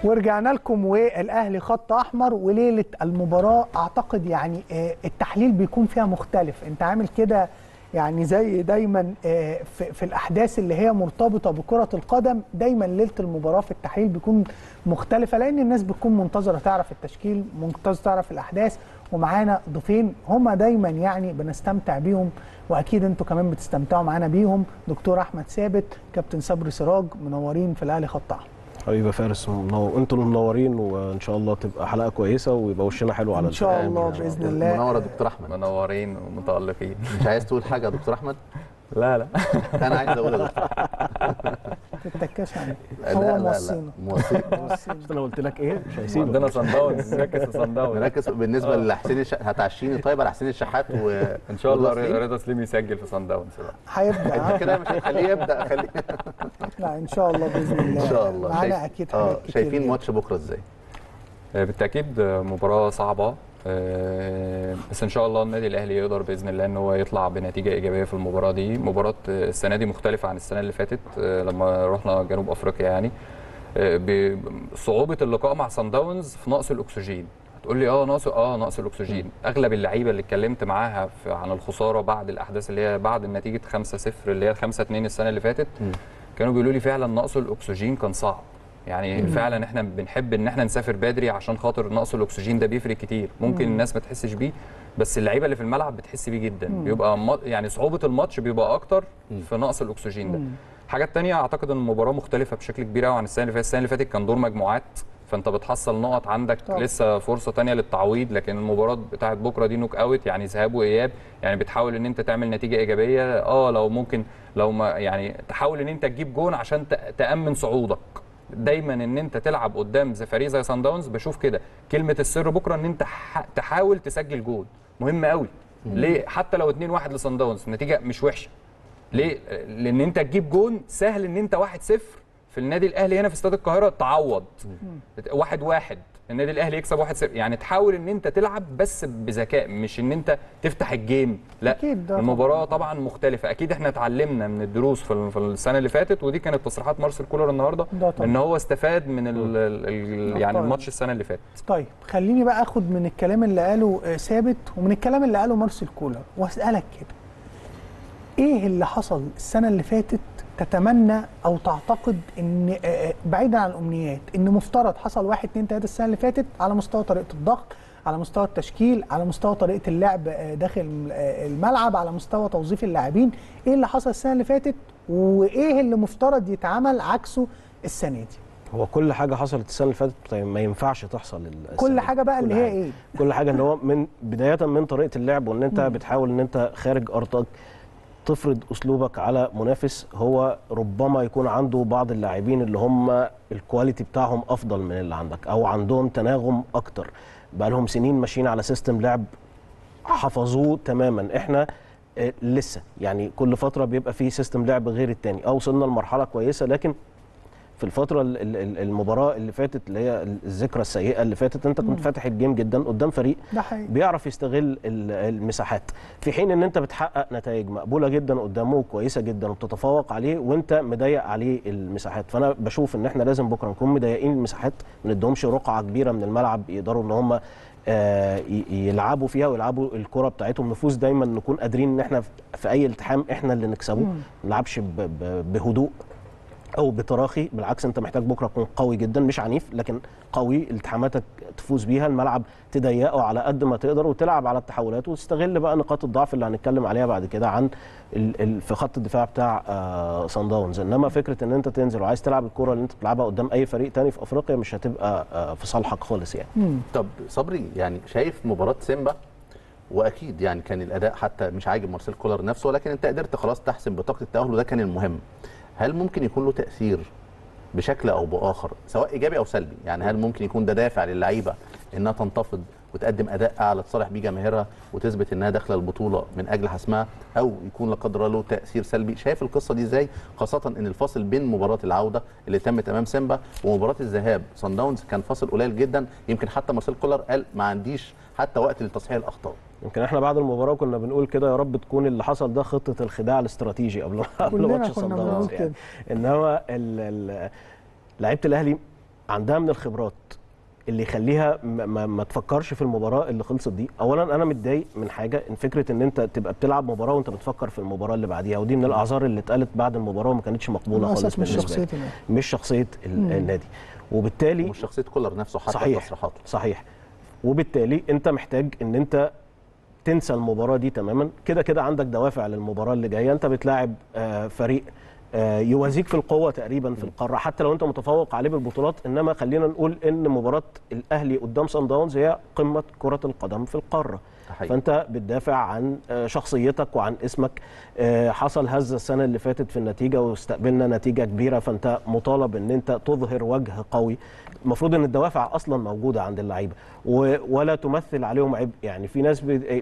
ورجعنا لكم والاهلي خط احمر وليله المباراه اعتقد يعني آه، التحليل بيكون فيها مختلف انت عامل كده يعني زي دايما آه، في في الاحداث اللي هي مرتبطه بكره القدم دايما ليله المباراه في التحليل بيكون مختلفه لان الناس بتكون منتظره تعرف التشكيل منتظره تعرف الاحداث ومعانا ضيفين هما دايما يعني بنستمتع بيهم واكيد انتوا كمان بتستمتعوا معانا بيهم دكتور احمد ثابت كابتن صبري سراج منورين في الاهلي خط احمر حبيبي يا فارس منور انتوا اللي منورين وان شاء الله تبقى حلقه كويسه ويبقى وشنا حلو على ان شاء الفئة. الله باذن الله منور يا دكتور احمد منورين ومتالقين مش عايز تقول حاجه يا دكتور احمد لا لا انا عايز اقول يا دكتور تتكاش عليه لا، هو لا، لا، موصينا موصي موصينا. انا قلت لك ايه مش هيسيبك عندنا صن داونز نركز في صن داونز نركز بالنسبه لحسين الش... هتعشيني طيب على حسين الشحات و ان شاء الله وتسليم؟ رضا سليم يسجل في صن داونز بقى. هيبدا انت ها؟ كده مش هيخليه يبدا خليه لا ان شاء الله باذن الله ان شاء الله معانا شايف- اكيد اه حاجات كتير شايفين جدا. ماتش بكره ازاي آه، بالتاكيد آه، مباراه صعبه آه، بس ان شاء الله النادي الاهلي يقدر باذن الله ان هو يطلع بنتيجه ايجابيه في المباراه دي مباراه آه، السنه دي مختلفه عن السنه اللي فاتت آه، لما رحنا جنوب افريقيا يعني آه، بصعوبه اللقاء مع صن داونز في نقص الاكسجين تقول لي اه ناقص اه نقص الاكسجين اغلب اللعيبه اللي اتكلمت معاها في عن الخساره بعد الاحداث اللي هي بعد النتيجه 5-0 اللي هي 5-2 السنه اللي فاتت كانوا بيقولوا لي فعلا نقص الاكسجين كان صعب يعني مم. فعلا احنا بنحب ان احنا نسافر بدري عشان خاطر نقص الاكسجين ده بيفرق كتير ممكن مم. الناس ما تحسش بيه بس اللعيبه اللي في الملعب بتحس بيه جدا مم. بيبقى م- يعني صعوبه الماتش بيبقى اكتر مم. في نقص الاكسجين ده مم. حاجات تانية اعتقد ان المباراه مختلفه بشكل كبير قوي عن السنه اللي فاتت السنه اللي فاتت كان دور مجموعات فانت بتحصل نقط عندك طبعا. لسه فرصه تانية للتعويض لكن المباراه بتاعت بكره دي نوك اوت يعني ذهاب واياب يعني بتحاول ان انت تعمل نتيجه ايجابيه اه لو ممكن لو ما يعني تحاول ان انت تجيب جون عشان ت- تامن صعودك دايما ان انت تلعب قدام زي فريق زي سان داونز بشوف كده كلمه السر بكره ان انت ح- تحاول تسجل جول مهم قوي ليه حتى لو 2-1 لسان داونز النتيجه مش وحشه ليه؟ لان انت تجيب جون سهل ان انت 1-0 في النادي الاهلي هنا في استاد القاهره تعوض 1-1 النادي الاهلي يكسب 1-0 يعني تحاول ان انت تلعب بس بذكاء مش ان انت تفتح الجيم لا أكيد ده المباراه طبعا مختلفه اكيد احنا اتعلمنا من الدروس في ال- في السنه اللي فاتت ودي كانت تصريحات مارسيل كولر النهارده ده طبعا. ان هو استفاد من ال ال ال يعني طبعا. الماتش السنه اللي فاتت طيب خليني بقى اخد من الكلام اللي قاله آه، ثابت ومن الكلام اللي قاله مارسيل كولر واسالك كده ايه اللي حصل السنه اللي فاتت تتمنى او تعتقد ان آه، آه، بعيدا عن الامنيات ان مفترض حصل واحد اتنين تلاته السنه اللي فاتت على مستوى طريقه الضغط على مستوى التشكيل على مستوى طريقه اللعب آه، داخل آه، الملعب على مستوى توظيف اللاعبين ايه اللي حصل السنه اللي فاتت وايه اللي مفترض يتعمل عكسه السنه دي هو كل حاجه حصلت السنه اللي فاتت طيب ما ينفعش تحصل السنة كل دي. حاجه بقى كل اللي هي حاجة. ايه كل حاجه ان هو من بدايه من طريقه اللعب وان انت بتحاول ان انت خارج ارضك تفرض اسلوبك على منافس هو ربما يكون عنده بعض اللاعبين اللي هم الكواليتي بتاعهم افضل من اللي عندك او عندهم تناغم اكتر بقى لهم سنين ماشيين على سيستم لعب حفظوه تماما احنا آه، لسه يعني كل فتره بيبقى فيه سيستم لعب غير التاني او وصلنا لمرحله كويسه لكن في الفترة ال- ال- ال- المباراة اللي فاتت اللي هي الذكرى السيئة اللي فاتت انت كنت فاتح الجيم جدا قدام فريق ده حقيقي بيعرف يستغل ال- المساحات في حين ان انت بتحقق نتائج مقبولة جدا قدامه وكويسة جدا وبتتفوق عليه وانت مضيق عليه المساحات فانا بشوف ان احنا لازم بكرة نكون مضيقين المساحات ما ندهمش رقعة كبيرة من الملعب يقدروا ان هم آه، ي- يلعبوا فيها ويلعبوا الكرة بتاعتهم نفوز دايما نكون قادرين ان احنا في اي التحام احنا اللي نكسبه مم. ما نلعبش ب- ب- بهدوء او بتراخي بالعكس انت محتاج بكره تكون قوي جدا مش عنيف لكن قوي التحاماتك تفوز بيها الملعب تضيقه على قد ما تقدر وتلعب على التحولات وتستغل بقى نقاط الضعف اللي هنتكلم عليها بعد كده عن ال ال في خط الدفاع بتاع آه صن داونز انما فكره ان انت تنزل وعايز تلعب الكره اللي انت بتلعبها قدام اي فريق تاني في افريقيا مش هتبقى آه في صالحك خالص يعني مم. طب صبري يعني شايف مباراه سيمبا واكيد يعني كان الاداء حتى مش عاجب مارسيل كولر نفسه ولكن انت قدرت خلاص تحسم بطاقه التاهل وده كان المهم هل ممكن يكون له تاثير بشكل او باخر سواء ايجابي او سلبي يعني هل ممكن يكون ده دافع للعيبه انها تنتفض وتقدم اداء اعلى تصالح بيه جماهيرها وتثبت انها داخله البطوله من اجل حسمها او يكون لا قدر الله له تاثير سلبي شايف القصه دي ازاي خاصه ان الفاصل بين مباراه العوده اللي تمت امام سيمبا ومباراه الذهاب صن داونز كان فاصل قليل جدا يمكن حتى مارسيل كولر قال ما عنديش حتى وقت لتصحيح الاخطاء يمكن احنا بعد المباراه كنا بنقول كده يا رب تكون اللي حصل ده خطه الخداع الاستراتيجي قبل قبل كلنا ماتش كنا صن بنقول داونز كده. يعني انما ال- ال- لعيبه الاهلي عندها من الخبرات اللي يخليها ما, ما, ما تفكرش في المباراه اللي خلصت دي اولا انا متضايق من حاجه ان فكره ان انت تبقى بتلعب مباراه وانت بتفكر في المباراه اللي بعديها ودي من الاعذار اللي اتقالت بعد المباراه وما كانتش مقبوله خالص للاسف مش بالنسبة لي. شخصيتي يعني. مش شخصيه ال- النادي وبالتالي ومش شخصيه كولر نفسه حتى في صحيح تصريحاته صحيح وبالتالي انت محتاج ان انت تنسى المباراه دي تماما كده كده عندك دوافع للمباراه اللي جايه انت بتلاعب آه، فريق آه، يوازيك في القوه تقريبا في القاره حتى لو انت متفوق عليه بالبطولات انما خلينا نقول ان مباراه الاهلي قدام صن داونز هي قمه كره القدم في القاره ده حقيقي. فانت بتدافع عن آه، شخصيتك وعن اسمك آه، حصل هزه السنه اللي فاتت في النتيجه واستقبلنا نتيجه كبيره فانت مطالب ان انت تظهر وجه قوي المفروض ان الدوافع اصلا موجوده عند اللعيبه و- ولا تمثل عليهم عبء يعني في ناس بي-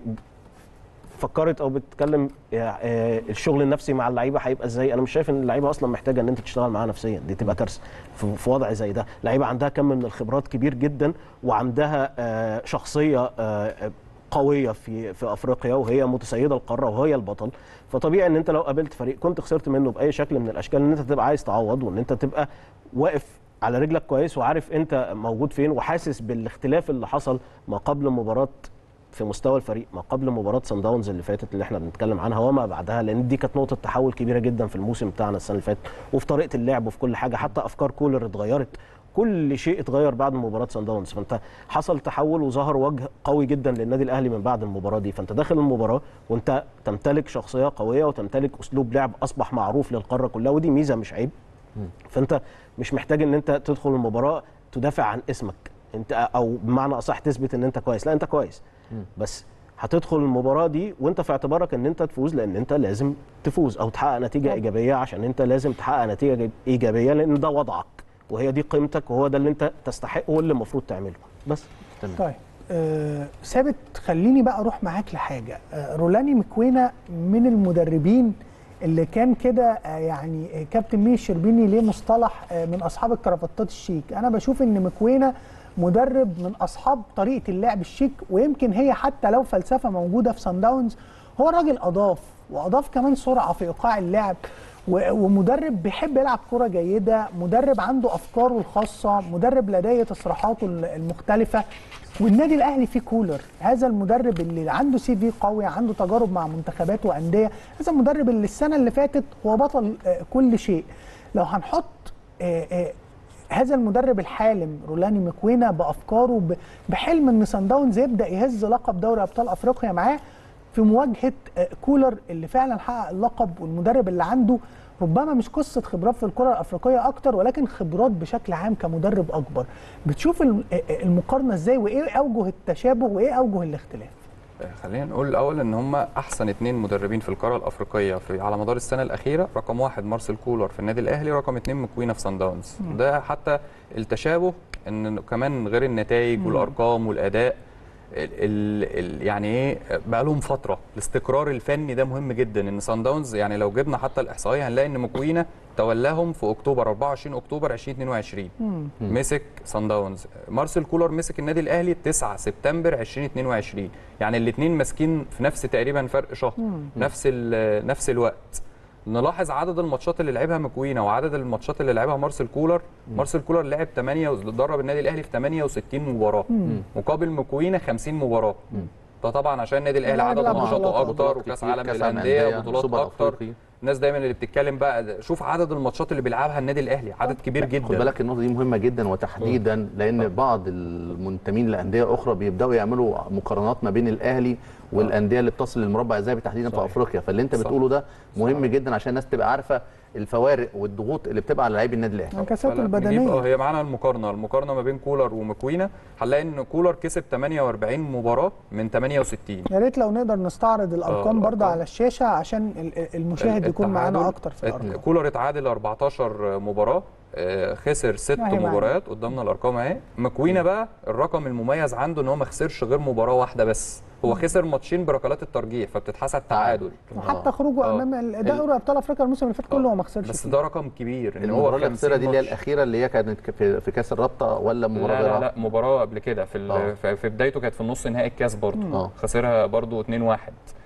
فكرت او بتتكلم آه، الشغل النفسي مع اللعيبه هيبقى ازاي انا مش شايف ان اللعيبه اصلا محتاجه ان انت تشتغل معاها نفسيا دي تبقى كارثه في في وضع زي ده لعيبه عندها كم من الخبرات كبير جدا وعندها آه، شخصيه آه، قويه في في افريقيا وهي متسيده القاره وهي البطل فطبيعي ان انت لو قابلت فريق كنت خسرت منه باي شكل من الاشكال ان انت تبقى عايز تعوض وان انت تبقى واقف على رجلك كويس وعارف انت موجود فين وحاسس بالاختلاف اللي حصل ما قبل مباراه في مستوى الفريق ما قبل مباراه سان داونز اللي فاتت اللي احنا بنتكلم عنها وما بعدها لان دي كانت نقطه تحول كبيره جدا في الموسم بتاعنا السنه اللي فاتت وفي طريقه اللعب وفي كل حاجه حتى افكار كولر اتغيرت كل شيء اتغير بعد مباراه سان داونز فانت حصل تحول وظهر وجه قوي جدا للنادي الاهلي من بعد المباراه دي فانت داخل المباراه وانت تمتلك شخصيه قويه وتمتلك اسلوب لعب اصبح معروف للقاره كلها ودي ميزه مش عيب فانت مش محتاج ان انت تدخل المباراه تدافع عن اسمك انت او بمعنى اصح تثبت ان انت كويس لا انت كويس بس هتدخل المباراه دي وانت في اعتبارك ان انت تفوز لان انت لازم تفوز او تحقق نتيجه ايجابيه عشان انت لازم تحقق نتيجه ايجابيه لان ده وضعك وهي دي قيمتك وهو ده اللي انت تستحقه واللي المفروض تعمله بس طيب آه ثابت خليني بقى اروح معاك لحاجه آه رولاني مكوينا من المدربين اللي كان كده آه يعني آه، كابتن ميشي الشربيني ليه مصطلح آه من اصحاب الكرافتات الشيك انا بشوف ان مكوينا مدرب من اصحاب طريقه اللعب الشيك ويمكن هي حتى لو فلسفه موجوده في سان داونز هو راجل اضاف واضاف كمان سرعه في ايقاع اللعب و- ومدرب بيحب يلعب كرة جيدة مدرب عنده أفكاره الخاصة مدرب لديه تصريحاته ال- المختلفة والنادي الأهلي فيه كولر هذا المدرب اللي عنده سي في قوي عنده تجارب مع منتخبات وأندية هذا المدرب اللي السنة اللي فاتت هو بطل آه، كل شيء لو هنحط آه، آه، هذا المدرب الحالم رولاني مكوينا بافكاره ب- بحلم ان سان داونز يبدا يهز لقب دوري ابطال افريقيا معاه في مواجهه آه، كولر اللي فعلا حقق اللقب والمدرب اللي عنده ربما مش قصه خبرات في الكره الافريقيه اكتر ولكن خبرات بشكل عام كمدرب اكبر بتشوف الم- آه، آه، المقارنه ازاي وايه اوجه التشابه وايه اوجه الاختلاف خلينا نقول الاول ان هم احسن اثنين مدربين في القاره الافريقيه في على مدار السنه الاخيره رقم واحد مارسيل كولر في النادي الاهلي رقم اثنين مكوينا في سان داونز ده حتى التشابه ان كمان غير النتائج والارقام والاداء ال ال ال يعني ايه بقى لهم فتره الاستقرار الفني ده مهم جدا ان سان داونز يعني لو جبنا حتى الاحصائيه هنلاقي ان مكوينا تولاهم في اكتوبر 24 اكتوبر 2022 مسك سان داونز مارسيل كولر مسك النادي الاهلي 9 سبتمبر 2022 يعني الاثنين ماسكين في نفس تقريبا فرق شهر نفس ال- نفس الوقت نلاحظ عدد الماتشات اللي لعبها مكوينا وعدد الماتشات اللي لعبها مارسيل كولر مارسيل كولر لعب 8 و- درب النادي الاهلي في 68 مباراه مقابل مكوينا 50 مباراه فطبعا عشان النادي الاهلي طبعاً عدد بيلعب ماتشاته بطولات اكتر وكاس كتير، عالم كأس عالم للانديه أندية، بطولات سوبر اكتر أفريقي. الناس دايما اللي بتتكلم بقى شوف عدد الماتشات اللي بيلعبها النادي الاهلي عدد كبير جدا خد بالك النقطه دي مهمه جدا وتحديدا لان بعض المنتمين لانديه اخرى بيبداوا يعملوا مقارنات ما بين الاهلي والانديه اللي بتصل للمربع الذهبي تحديدا في صحيح. افريقيا فاللي انت صح. بتقوله ده مهم جدا عشان الناس تبقى عارفه الفوارق والضغوط اللي بتبقى على لاعبي النادي الاهلي الانعكاسات فلا، نجيب- اه البدنيه هي معانا المقارنه المقارنه ما بين كولر ومكوينا هنلاقي ان كولر كسب 48 مباراه من 68 يا ريت لو نقدر نستعرض الارقام برضه الأرقام. على الشاشه عشان ال- المشاهد يكون معانا التعادل- اكتر في الارقام كولر اتعادل 14 مباراه آه، خسر ست ما هي معانا. مباريات قدامنا الارقام اهي مكوينا بقى الرقم المميز عنده ان هو ما خسرش غير مباراه واحده بس هو خسر ماتشين بركلات الترجيح فبتتحسب تعادل وحتى خروجه آه. امام ال- دوري ابطال افريقيا الموسم اللي فات كله هو ما خسرش بس فيه. ده رقم كبير ان هو المباراه اللي 50 خسرها دي اللي هي ماتش. الاخيره اللي هي كانت في, في كاس الرابطه ولا مباراه لا لا غيرها؟ لا مباراه قبل كده في آه. ال- في في بدايته كانت في النص نهائي الكاس برضه آه. خسرها برضه 2-1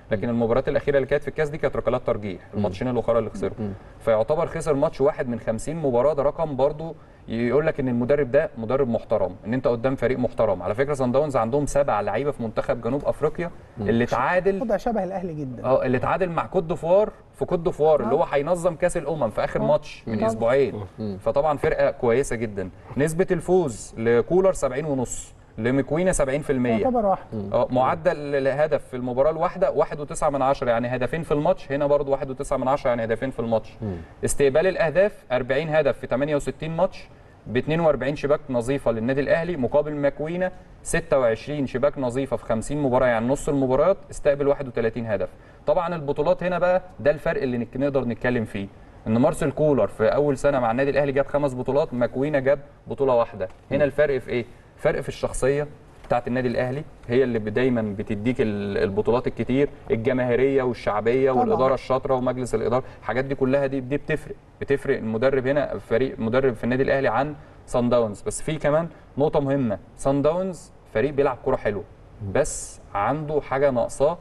لكن المباريات الاخيره اللي كانت في الكاس دي كانت ركلات ترجيح الماتشين الاخرى اللي خسرهم فيعتبر خسر ماتش واحد من 50 مباراه ده رقم برضو يقول لك ان المدرب ده مدرب محترم ان انت قدام فريق محترم على فكره سان داونز عندهم سبع لعيبه في منتخب جنوب افريقيا اللي تعادل وضع شبه الاهلي جدا اه اللي اتعادل مع كوت ديفوار في كوت ديفوار اللي هو هينظم كاس الامم في اخر آه. ماتش من طبعا. اسبوعين فطبعا فرقه كويسه جدا نسبه الفوز لكولر 70 ونص لمكوينه 70% يعتبر واحد اه معدل الهدف في المباراه الواحده 1.9 من عشرة يعني هدفين في الماتش هنا برضو 1.9 من عشرة يعني هدفين في الماتش استقبال الاهداف 40 هدف في 68 ماتش ب 42 شباك نظيفه للنادي الاهلي مقابل ماكوينا 26 شباك نظيفه في 50 مباراه يعني نص المباريات استقبل 31 هدف طبعا البطولات هنا بقى ده الفرق اللي نك- نقدر نتكلم فيه ان مارسيل كولر في اول سنه مع النادي الاهلي جاب خمس بطولات ماكوينا جاب بطوله واحده هنا الفرق في ايه فرق في الشخصيه بتاعت النادي الاهلي هي اللي دايما بتديك ال- البطولات الكتير الجماهيريه والشعبيه طبعاً. والاداره الشاطره ومجلس الاداره الحاجات دي كلها دي دي بتفرق بتفرق المدرب هنا فريق مدرب في النادي الاهلي عن سان داونز بس في كمان نقطه مهمه سان داونز فريق بيلعب كوره حلوه بس عنده حاجه ناقصاه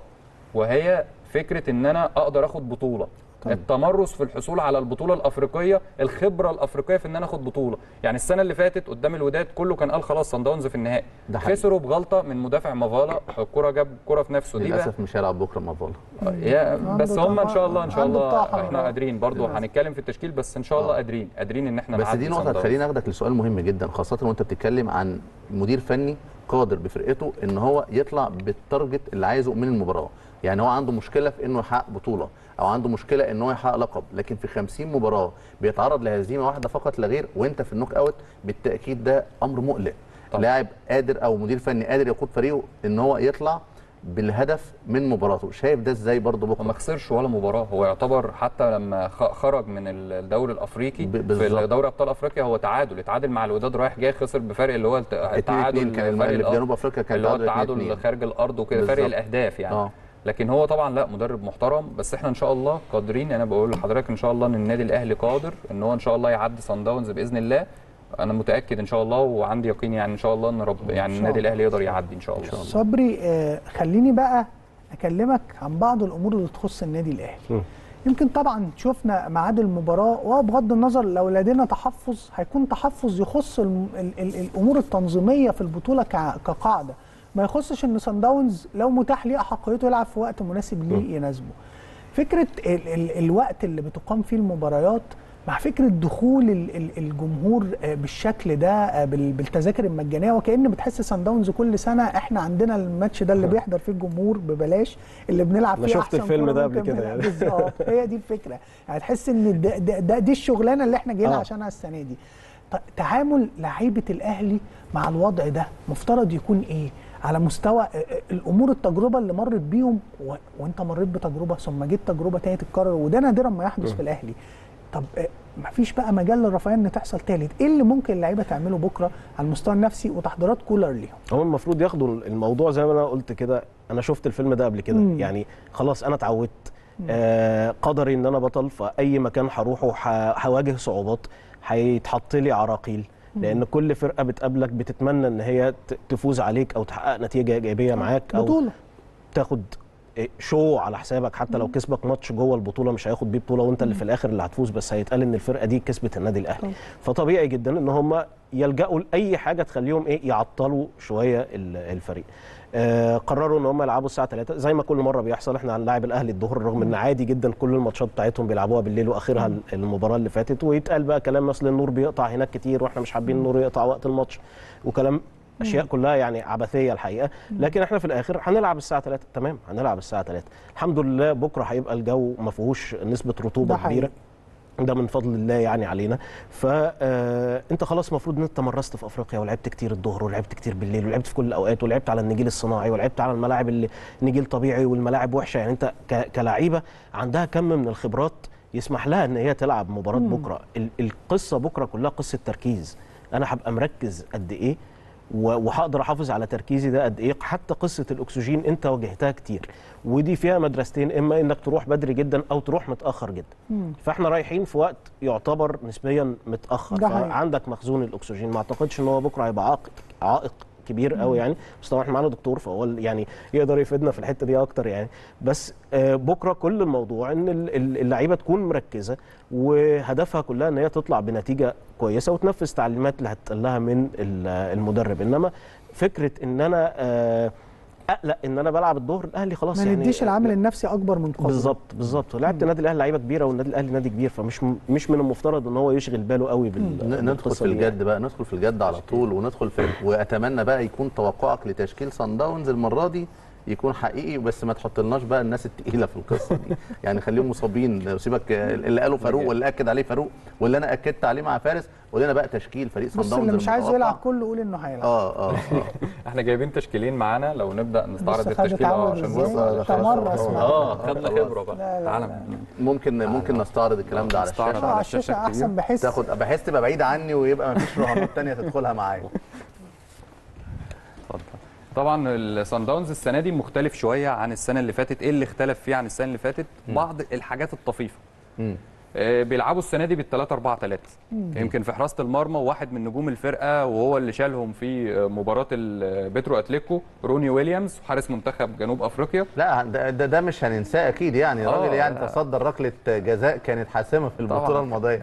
وهي فكره ان انا اقدر اخد بطوله طبعاً. التمرس في الحصول على البطوله الافريقيه الخبره الافريقيه في ان انا اخد بطوله يعني السنه اللي فاتت قدام الوداد كله كان قال خلاص سان داونز في النهائي ده حقيقي. خسروا بغلطه من مدافع مافالا الكره جاب كره في نفسه دي بقى للاسف مش هيلعب بكره مع فولا يا عنده بس هم ان شاء الله ان شاء عنده الله بطاقة احنا حمراء. قادرين برضو هنتكلم في التشكيل بس ان شاء الله آه. قادرين قادرين ان احنا بس نعدي دي سان نقطه داونز. تخليني اخدك لسؤال مهم جدا خاصه وانت بتتكلم عن مدير فني قادر بفرقته ان هو يطلع بالتارجت اللي عايزه من المباراه يعني هو عنده مشكله في انه يحقق بطوله او عنده مشكله ان هو يحقق لقب لكن في 50 مباراه بيتعرض لهزيمه واحده فقط لا غير وانت في النوك اوت بالتاكيد ده امر مقلق طبعا. لاعب قادر او مدير فني قادر يقود فريقه ان هو يطلع بالهدف من مباراته شايف ده ازاي برضه هو بكره ما خسرش ولا مباراه هو يعتبر حتى لما خ- خرج من الدوري الافريقي ب- في بالظبط. دوري ابطال افريقيا هو تعادل اتعادل مع الوداد رايح جاي خسر بفرق اللي هو الت- التعادل 2-2 كان الم- فرق اللي في الأرض. جنوب افريقيا كان اللي هو تعادل 2-2. التعادل خارج الارض وكده فرق بالظبط. الاهداف يعني اه لكن هو طبعا لا مدرب محترم بس احنا ان شاء الله قادرين انا بقول لحضرتك ان شاء الله ان النادي الاهلي قادر ان هو ان شاء الله يعدي سان داونز باذن الله انا متاكد ان شاء الله وعندي يقين يعني ان شاء الله ان رب يعني شاء النادي الله. الاهلي يقدر يعدي ان شاء الله, صبري آه، خليني بقى اكلمك عن بعض الامور اللي تخص النادي الاهلي م. يمكن طبعا شفنا ميعاد المباراه وبغض النظر لو لدينا تحفظ هيكون تحفظ يخص الم- ال ال الامور التنظيميه في البطوله كع- كقاعده ما يخصش ان سان داونز لو متاح ليه احقيته يلعب في وقت مناسب ليه يناسبه فكره ال ال الوقت اللي بتقام فيه المباريات مع فكره دخول ال- ال- الجمهور آه، بالشكل ده آه، بال- بالتذاكر المجانيه وكأن بتحس سان داونز كل سنه احنا عندنا الماتش ده اللي بيحضر فيه الجمهور ببلاش اللي بنلعب أنا فيه شفت أحسن الفيلم كورة ده قبل ممكن كده بنلعب. يعني. بالظبط هي دي الفكره يعني تحس ان ده, ده, ده دي الشغلانه اللي احنا جايين آه. عشانها السنه دي ط- تعامل لعيبه الاهلي مع الوضع ده مفترض يكون ايه على مستوى آه، آه، الامور التجربه اللي مرت بيهم و... وانت مريت بتجربه ثم جيت تجربه تانية تتكرر وده نادرا ما يحدث في الاهلي طب آه، مفيش بقى مجال للرفاهيه ان تحصل تالت ايه اللي ممكن اللعيبه تعمله بكره على المستوى النفسي وتحضيرات كولر ليهم هو المفروض ياخدوا الموضوع زي ما انا قلت كده انا شفت الفيلم ده قبل كده مم. يعني خلاص انا اتعودت آه قدري ان انا بطل في اي مكان هروحه ح- هواجه صعوبات هيتحط لي عراقيل لان كل فرقه بتقابلك بتتمنى ان هي ت- تفوز عليك او تحقق نتيجه ايجابيه معاك او بطوله تاخد شو على حسابك حتى لو كسبك ماتش جوه البطوله مش هياخد بيه بطوله وانت اللي في الاخر اللي هتفوز بس هيتقال ان الفرقه دي كسبت النادي الاهلي طبعا. فطبيعي جدا ان هم يلجأوا لاي حاجه تخليهم ايه يعطلوا شويه ال- الفريق آه قرروا ان هم يلعبوا الساعه 3 زي ما كل مره بيحصل احنا هنلاعب الاهلي الظهر رغم ان عادي جدا كل الماتشات بتاعتهم بيلعبوها بالليل واخرها ال- المباراه اللي فاتت ويتقال بقى كلام مثل النور بيقطع هناك كتير واحنا مش حابين النور يقطع وقت الماتش وكلام اشياء كلها يعني عبثيه الحقيقه لكن احنا في الاخر هنلعب الساعه 3 تمام هنلعب الساعه 3 الحمد لله بكره هيبقى الجو ما فيهوش نسبه رطوبه ده حقيقي. كبيره ده من فضل الله يعني علينا فانت خلاص المفروض ان انت مرست في افريقيا ولعبت كتير الظهر ولعبت كتير بالليل ولعبت في كل الاوقات ولعبت على النجيل الصناعي ولعبت على الملاعب اللي نجيل طبيعي والملاعب وحشه يعني انت ك- كلعيبه عندها كم من الخبرات يسمح لها ان هي تلعب مباراه بكره ال- القصه بكره كلها قصه تركيز انا هبقى مركز قد ايه و- وهقدر احافظ على تركيزي ده قد ايه حتى قصه الاكسجين انت واجهتها كتير ودي فيها مدرستين اما انك تروح بدري جدا او تروح متاخر جدا فاحنا رايحين في وقت يعتبر نسبيا متاخر ده حقيقي. فعندك مخزون الاكسجين ما اعتقدش ان هو بكره هيبقى عائق عائق كبير قوي يعني بس طبعا احنا معانا دكتور فهو ال- يعني يقدر يفيدنا في الحته دي اكتر يعني بس آه، بكره كل الموضوع ان ال- ال- اللعيبه تكون مركزه وهدفها كلها ان هي تطلع بنتيجه كويسه وتنفذ تعليمات اللي هتقال لها من ال- المدرب انما فكره ان انا آه، اقلق ان انا بلعب الظهر الاهلي خلاص ما يعني نديش العامل النفسي اكبر من قدره بالظبط بالظبط لعيبه النادي الاهلي لعيبه كبيره والنادي الاهلي نادي كبير فمش مش من المفترض ان هو يشغل باله قوي بال ن- ندخل بالقصة في دي يعني. الجد بقى ندخل في الجد على طول وندخل في واتمنى بقى يكون توقعك لتشكيل صن داونز المره دي يكون حقيقي بس ما تحطلناش بقى الناس التقيله في القصه دي يعني خليهم مصابين سيبك اللي قاله فاروق واللي اكد عليه فاروق واللي انا اكدت عليه مع فارس قول لنا بقى تشكيل فريق صن بص داونز اللي مش عايز المتوقع. يلعب كله قول انه هيلعب اه اه اه احنا جايبين تشكيلين معانا لو نبدا نستعرض بص خد التشكيل اه اتعود عشان ازاي بص ده انت خلاص مره خلاص. اسمع اه خدنا خبره بقى لا، لا، تعالى ممكن ممكن نستعرض الكلام ده على نستعرض الشاشه على على الشاشه الشاشة احسن الكبيرة. بحيث تاخد بحيث تبقى بعيد عني ويبقى ما فيش رهانات تانية تدخلها معايا اتفضل. طبعا الصن داونز السنه دي مختلف شويه عن السنه اللي فاتت ايه اللي اختلف فيه عن السنه اللي فاتت بعض الحاجات الطفيفه مم. آه، بيلعبوا السنه دي بال 3 4 3 يمكن في حراسه المرمى واحد من نجوم الفرقه وهو اللي شالهم في آه، مباراه البيترو اتليكو روني ويليامز حارس منتخب جنوب افريقيا لا ده, ده, ده مش هننساه اكيد يعني آه، الراجل يعني لا. تصدر ركله جزاء كانت حاسمه في البطوله طبعاً. الماضيه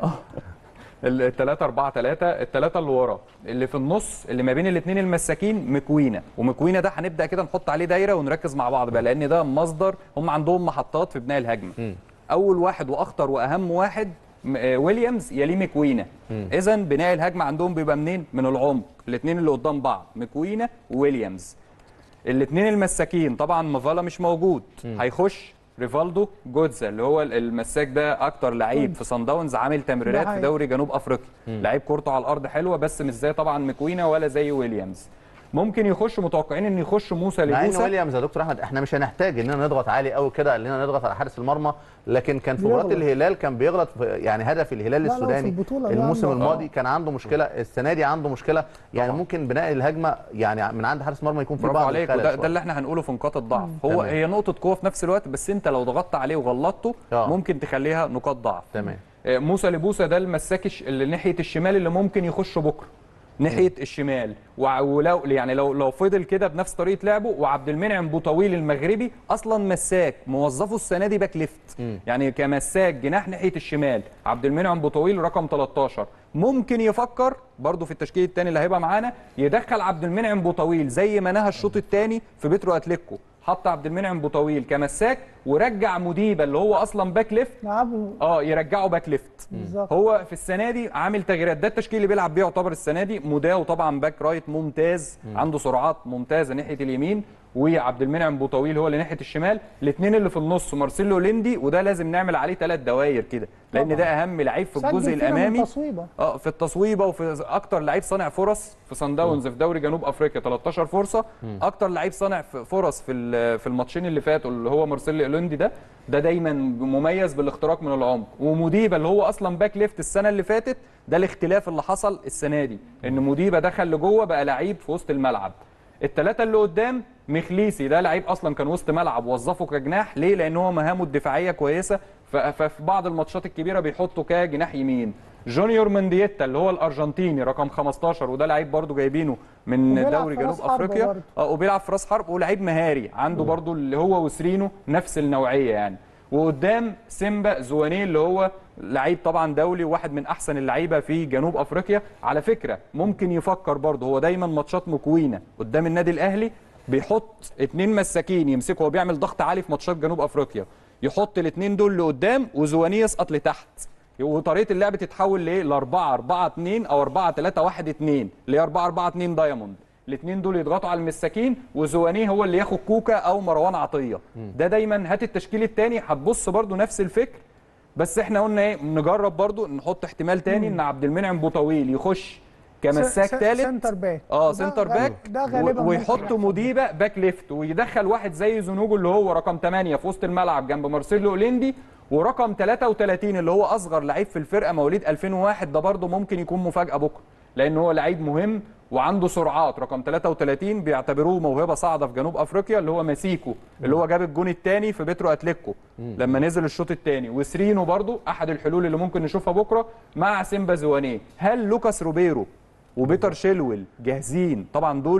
ال 3 4 3 الثلاثه اللي ورا اللي في النص اللي ما بين الاثنين المساكين مكوينه ومكوينه ده هنبدا كده نحط عليه دايره ونركز مع بعض بقى لان ده مصدر هم عندهم محطات في بناء الهجمه اول واحد واخطر واهم واحد م- آه، ويليامز يليه مكوينه اذا بناء الهجمه عندهم بيبقى منين من العمق الاثنين اللي قدام بعض مكوينه وويليامز الاثنين المساكين طبعا مافالا مش موجود هيخش ريفالدو جوتزا اللي هو المساك ده اكتر لعيب في صن داونز عامل تمريرات ده في حقيقي. دوري جنوب افريقيا لعيب كورته على الارض حلوه بس مش زي طبعا مكوينا ولا زي ويليامز ممكن يخش متوقعين ان يخش موسى مع ان لبوسا ويليامز يا دكتور احمد احنا مش هنحتاج اننا نضغط عالي قوي كده اننا نضغط على حارس المرمى لكن كان في مباراه بيغلط. الهلال كان بيغلط في يعني هدف الهلال لا، لا، في السوداني البطولة ده الموسم عنده- الماضي كان عنده مشكله السنه دي عنده مشكله يعني ممكن بناء الهجمه يعني من عند حارس المرمى يكون في برافو بعض عليك الخلل وده شوية. ده اللي احنا هنقوله في نقاط الضعف هو تمام. هي نقطه قوه في نفس الوقت بس انت لو ضغطت عليه وغلطته آه. ممكن تخليها نقاط ضعف تمام آه، موسى لبوسا ده المساك الش- اللي ناحيه الشمال اللي ممكن يخش بكره ناحيه الشمال وع- ولو يعني لو لو فضل كده بنفس طريقه لعبه وعبد المنعم بوطويل المغربي اصلا مساك موظفه السنه دي باك ليفت يعني كمساك جناح ناحيه الشمال عبد المنعم بوطويل رقم 13 ممكن يفكر برضه في التشكيل الثاني اللي هيبقى معانا يدخل عبد المنعم بوطويل زي ما نهى الشوط الثاني في بيترو اتليكو حط عبد المنعم بوطويل كمساك ورجع مديبه اللي هو اصلا باك ليفت لعبوا اه يرجعه باك ليفت بالظبط. هو في السنه دي عامل تغييرات ده التشكيل اللي بيلعب بيه يعتبر السنه دي موداو طبعا باك رايت ممتاز عنده سرعات ممتازه ناحيه اليمين وعبد المنعم بوطويل هو اللي ناحيه الشمال الاثنين اللي في النص مارسيلو ليندي وده لازم نعمل عليه ثلاث دواير كده لان طبعاً. ده اهم لعيب في سجل الجزء فينا من الامامي تصويبة. اه في التصويبه وفي اكتر لعيب صانع فرص في صن داونز في دوري جنوب افريقيا 13 فرصه اكتر لعيب صانع ف- فرص في ال- في الماتشين اللي فاتوا اللي هو مارسيلو ايلوندي ده ده دايما مميز بالاختراق من العمق ومديبه اللي هو اصلا باك ليفت السنه اللي فاتت ده الاختلاف اللي حصل السنه دي ان مديبه دخل لجوه بقى لعيب في وسط الملعب الثلاثه اللي قدام مخليسي ده لعيب اصلا كان وسط ملعب وظفه كجناح ليه لان هو مهامه الدفاعيه كويسه ف- ففي بعض الماتشات الكبيره بيحطه كجناح يمين جونيور مندييتا اللي هو الارجنتيني رقم 15 وده لعيب برضو جايبينه من وبيلعب دوري في جنوب راس حربة افريقيا برضو. اه وبيلعب في راس حرب ولعيب مهاري عنده برضو اللي هو وسرينو نفس النوعيه يعني وقدام سيمبا زوانيه اللي هو لعيب طبعا دولي وواحد من احسن اللعيبه في جنوب افريقيا على فكره ممكن يفكر برضه هو دايما ماتشات مكوينه قدام النادي الاهلي بيحط اتنين مساكين يمسكوا هو بيعمل ضغط عالي في ماتشات جنوب افريقيا يحط الاتنين دول لقدام وزوانيه يسقط لتحت وطريقه اللعب تتحول لايه ل 4 4 2 او 4 3 1 2 اللي هي 4 4 2 دايموند الاثنين دول يضغطوا على المساكين وزوانيه هو اللي ياخد كوكا او مروان عطيه ده دايما هات التشكيل الثاني هتبص برضو نفس الفكر بس احنا قلنا ايه نجرب برضو نحط احتمال تاني ان عبد المنعم بوطويل يخش كمساك س- س- ثالث سنتر باك اه ده سنتر غالب- باك ده غالبا و- ممكن ويحط يحصل. مديبه باك ليفت ويدخل واحد زي زنوجو اللي هو رقم 8 في وسط الملعب جنب مارسيلو اوليندي ورقم 33 اللي هو اصغر لعيب في الفرقه مواليد 2001 ده برضه ممكن يكون مفاجاه بكره لان هو لعيب مهم وعنده سرعات رقم 33 بيعتبروه موهبه صاعده في جنوب افريقيا اللي هو ماسيكو اللي هو جاب الجون الثاني في بيترو اتليكو لما نزل الشوط الثاني وسرينو برضو احد الحلول اللي ممكن نشوفها بكره مع سيمبا زوانيه هل لوكاس روبيرو وبيتر شيلويل جاهزين طبعا دول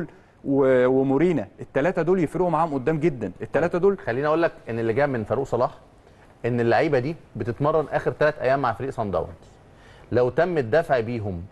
و- ومورينا الثلاثه دول يفرقوا معاهم قدام جدا الثلاثه دول خليني اقول لك ان اللي جاء من فاروق صلاح ان اللعيبه دي بتتمرن اخر ثلاث ايام مع فريق صن داونز لو تم الدفع بيهم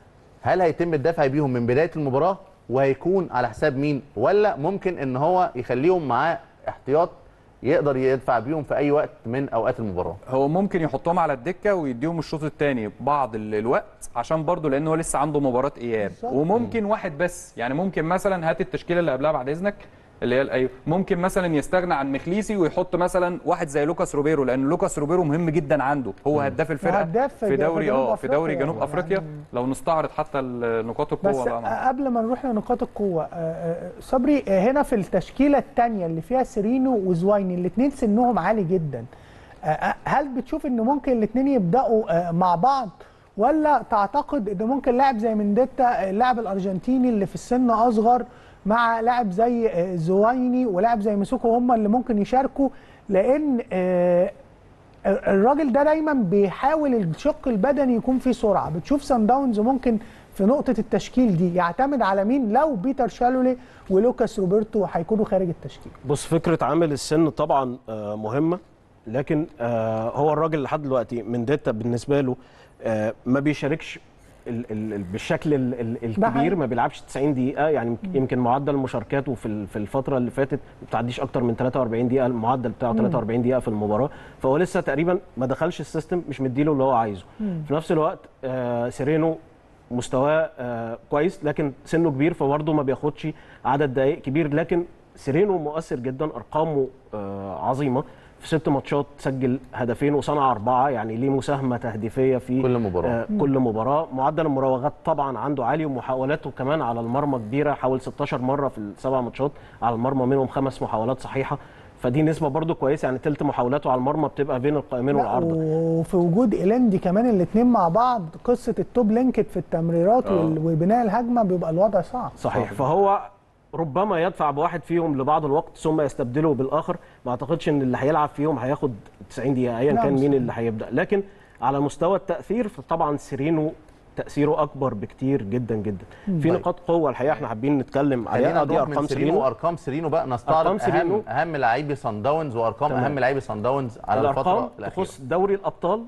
هل هيتم الدفع بيهم من بدايه المباراه وهيكون على حساب مين ولا ممكن ان هو يخليهم معاه احتياط يقدر يدفع بيهم في اي وقت من اوقات المباراه هو ممكن يحطهم على الدكه ويديهم الشوط الثاني بعض ال- الوقت عشان برضه لان هو لسه عنده مباراه اياب بالظبط. وممكن واحد بس يعني ممكن مثلا هات التشكيله اللي قبلها بعد اذنك اللي هي الايوه ممكن مثلا يستغنى عن مخليسي ويحط مثلا واحد زي لوكاس روبيرو لان لوكاس روبيرو مهم جدا عنده هو هداف الفرقه وهداف في في دوري جنوب اه في دوري أفريقيا. جنوب افريقيا يعني- لو نستعرض حتى ال- نقاط القوه بس بقى مع- قبل ما نروح لنقاط القوه آه، آه، صبري آه، هنا في التشكيله الثانيه اللي فيها سيرينو وزوايني الاثنين سنهم عالي جدا آه، آه، هل بتشوف ان ممكن الاثنين يبداوا آه، مع بعض ولا تعتقد ان ممكن لاعب زي منديتا آه، اللاعب الارجنتيني اللي في السن اصغر مع لاعب زي آه، زوايني ولاعب زي مسوكو هم اللي ممكن يشاركوا لان آه، الراجل ده دايما بيحاول الشق البدني يكون فيه سرعه بتشوف سان داونز ممكن في نقطه التشكيل دي يعتمد على مين لو بيتر شالولي ولوكاس روبرتو هيكونوا خارج التشكيل بص فكره عامل السن طبعا آه، مهمه لكن آه، هو الراجل لحد دلوقتي من داتا بالنسبه له آه، ما بيشاركش ال- ال- ال- بالشكل ال- ال- ده حقيقي. الكبير ما بيلعبش 90 دقيقه يعني يمكن معدل مشاركاته في ال- في الفتره اللي فاتت ما بتعديش اكتر من 43 دقيقه المعدل بتاعه 43 دقيقه في المباراه فهو لسه تقريبا ما دخلش السيستم مش مديله اللي هو عايزه في نفس الوقت آه، سيرينو مستواه آه، كويس لكن سنه كبير فبرضه ما بياخدش عدد دقائق كبير لكن سيرينو مؤثر جدا ارقامه آه، عظيمه في ست ماتشات سجل هدفين وصنع اربعه يعني ليه مساهمه تهديفيه في كل مباراة. آه كل مباراه معدل المراوغات طبعا عنده عالي ومحاولاته كمان على المرمى كبيره حاول 16 مره في السبع ماتشات على المرمى منهم خمس محاولات صحيحه فدي نسبه برضو كويسه يعني تلت محاولاته على المرمى بتبقى بين القائمين لا، والعارضه وفي وجود ايلاندي كمان الاثنين مع بعض قصه التوب لينكد في التمريرات آه. وال- وبناء الهجمه بيبقى الوضع صعب صحيح فهو ربما يدفع بواحد فيهم لبعض الوقت ثم يستبدله بالاخر ما اعتقدش ان اللي هيلعب فيهم هياخد 90 دقيقه ايا لا، كان مين مستحيل. اللي هيبدا لكن على مستوى التاثير فطبعا سيرينو تاثيره اكبر بكتير جدا جدا في طيب. نقاط قوه الحقيقه احنا حابين نتكلم عليها خلينا آه، دي نروح ارقام من سيرينو سيرينو وارقام سيرينو بقى نستعرض أرقام سيرينو. اهم اهم لاعبي صن داونز وارقام تمام. اهم لاعبي صن داونز على الارقام الفتره الاخيره تخص دوري الابطال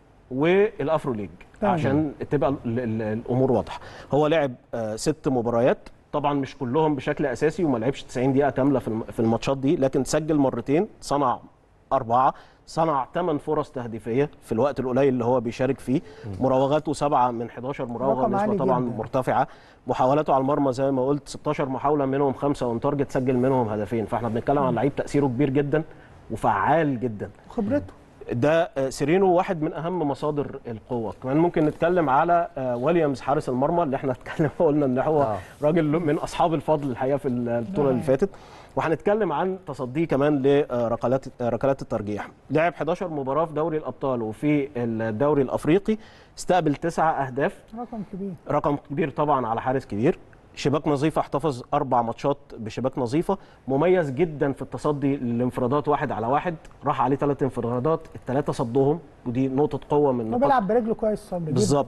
والافرو ليج تمام. عشان تبقى ال- ال- الامور واضحه هو لعب آه، ست مباريات طبعا مش كلهم بشكل اساسي وما لعبش 90 دقيقه كامله في الم- في الماتشات دي لكن سجل مرتين صنع اربعه صنع ثمان فرص تهديفيه في الوقت القليل اللي هو بيشارك فيه مراوغاته سبعه من 11 مراوغه رقم نسبه عالي طبعا جدا. مرتفعه محاولاته على المرمى زي ما قلت 16 محاوله منهم خمسه اون تارجت سجل منهم هدفين فاحنا بنتكلم عن لعيب تاثيره كبير جدا وفعال جدا وخبرته ده آه، سيرينو واحد من اهم مصادر القوه كمان ممكن نتكلم على آه، ويليامز حارس المرمى اللي احنا اتكلم قلنا ان هو آه. راجل من اصحاب الفضل الحقيقه في البطوله اللي فاتت وهنتكلم عن تصديه كمان لركلات ركلات الترجيح لعب 11 مباراه في دوري الابطال وفي الدوري الافريقي استقبل تسعة اهداف رقم كبير رقم كبير طبعا على حارس كبير شباك نظيفه احتفظ اربع ماتشات بشباك نظيفه مميز جدا في التصدي للانفرادات واحد على واحد راح عليه ثلاث انفرادات الثلاثه صدهم ودي نقطه قوه من هو نقاط بيلعب برجله كويس صبري جداً. بالظبط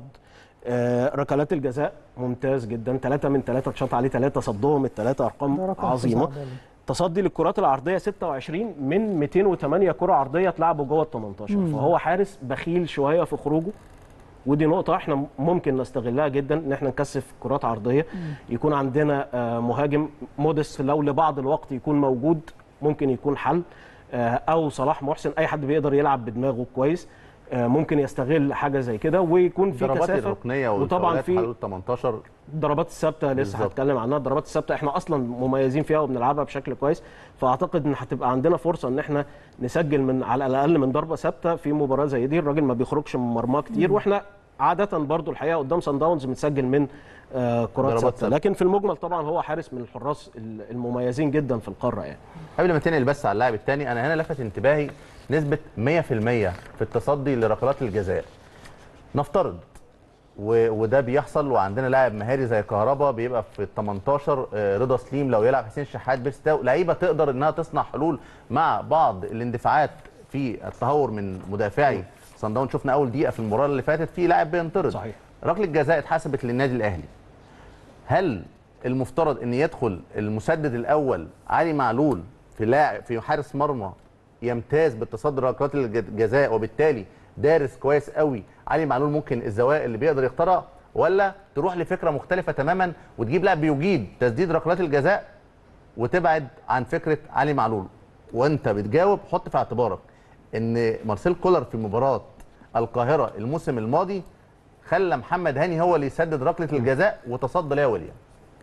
آه ركلات الجزاء ممتاز جدا ثلاثة من ثلاثة اتشاط عليه ثلاثة صدهم الثلاثة ده أرقام رقم عظيمة خزعبلي. تصدي للكرات العرضية 26 من 208 كرة عرضية اتلعبوا جوه ال 18 فهو حارس بخيل شوية في خروجه ودي نقطة احنا ممكن نستغلها جدا ان احنا نكثف كرات عرضية يكون عندنا آه، مهاجم مودست لو لبعض الوقت يكون موجود ممكن يكون حل آه، او صلاح محسن اي حد بيقدر يلعب بدماغه كويس آه، ممكن يستغل حاجة زي كده ويكون في ضربات كثافة الركنيه وطبعا والفاولات في في حدود 18 الضربات الثابته لسه بالظبط. هتكلم عنها الضربات الثابته احنا اصلا مميزين فيها وبنلعبها بشكل كويس فاعتقد ان هتبقى عندنا فرصه ان احنا نسجل من على الاقل من ضربه ثابته في مباراه زي دي الراجل ما بيخرجش من مرماه كتير واحنا عاده برضو الحقيقه قدام سان داونز بنسجل من آه كرات ضربات ثابته ثابتة. لكن في المجمل طبعا هو حارس من الحراس المميزين جدا في القاره يعني قبل ما تنقل بس على اللاعب الثاني انا هنا لفت انتباهي نسبه 100% في التصدي لركلات الجزاء نفترض و... وده بيحصل وعندنا لاعب مهاري زي كهربا بيبقى في ال 18 آه، رضا سليم لو يلعب حسين شحات بيرستاو لعيبه تقدر انها تصنع حلول مع بعض الاندفاعات في التهور من مدافعي صن داونز شفنا اول دقيقه في المباراه اللي فاتت في لاعب بينطرد صحيح. ركله جزاء اتحسبت للنادي الاهلي هل المفترض ان يدخل المسدد الاول علي معلول في لاعب في حارس مرمى يمتاز بالتصدي ركلات الجزاء وبالتالي دارس كويس قوي علي معلول ممكن الزوايا اللي بيقدر يختارها ولا تروح لفكره مختلفه تماما وتجيب لاعب بيجيد تسديد ركلات الجزاء وتبعد عن فكره علي معلول وانت بتجاوب حط في اعتبارك ان مارسيل كولر في مباراه القاهره الموسم الماضي خلى محمد هاني هو اللي يسدد ركله الجزاء وتصدى ليها ويليام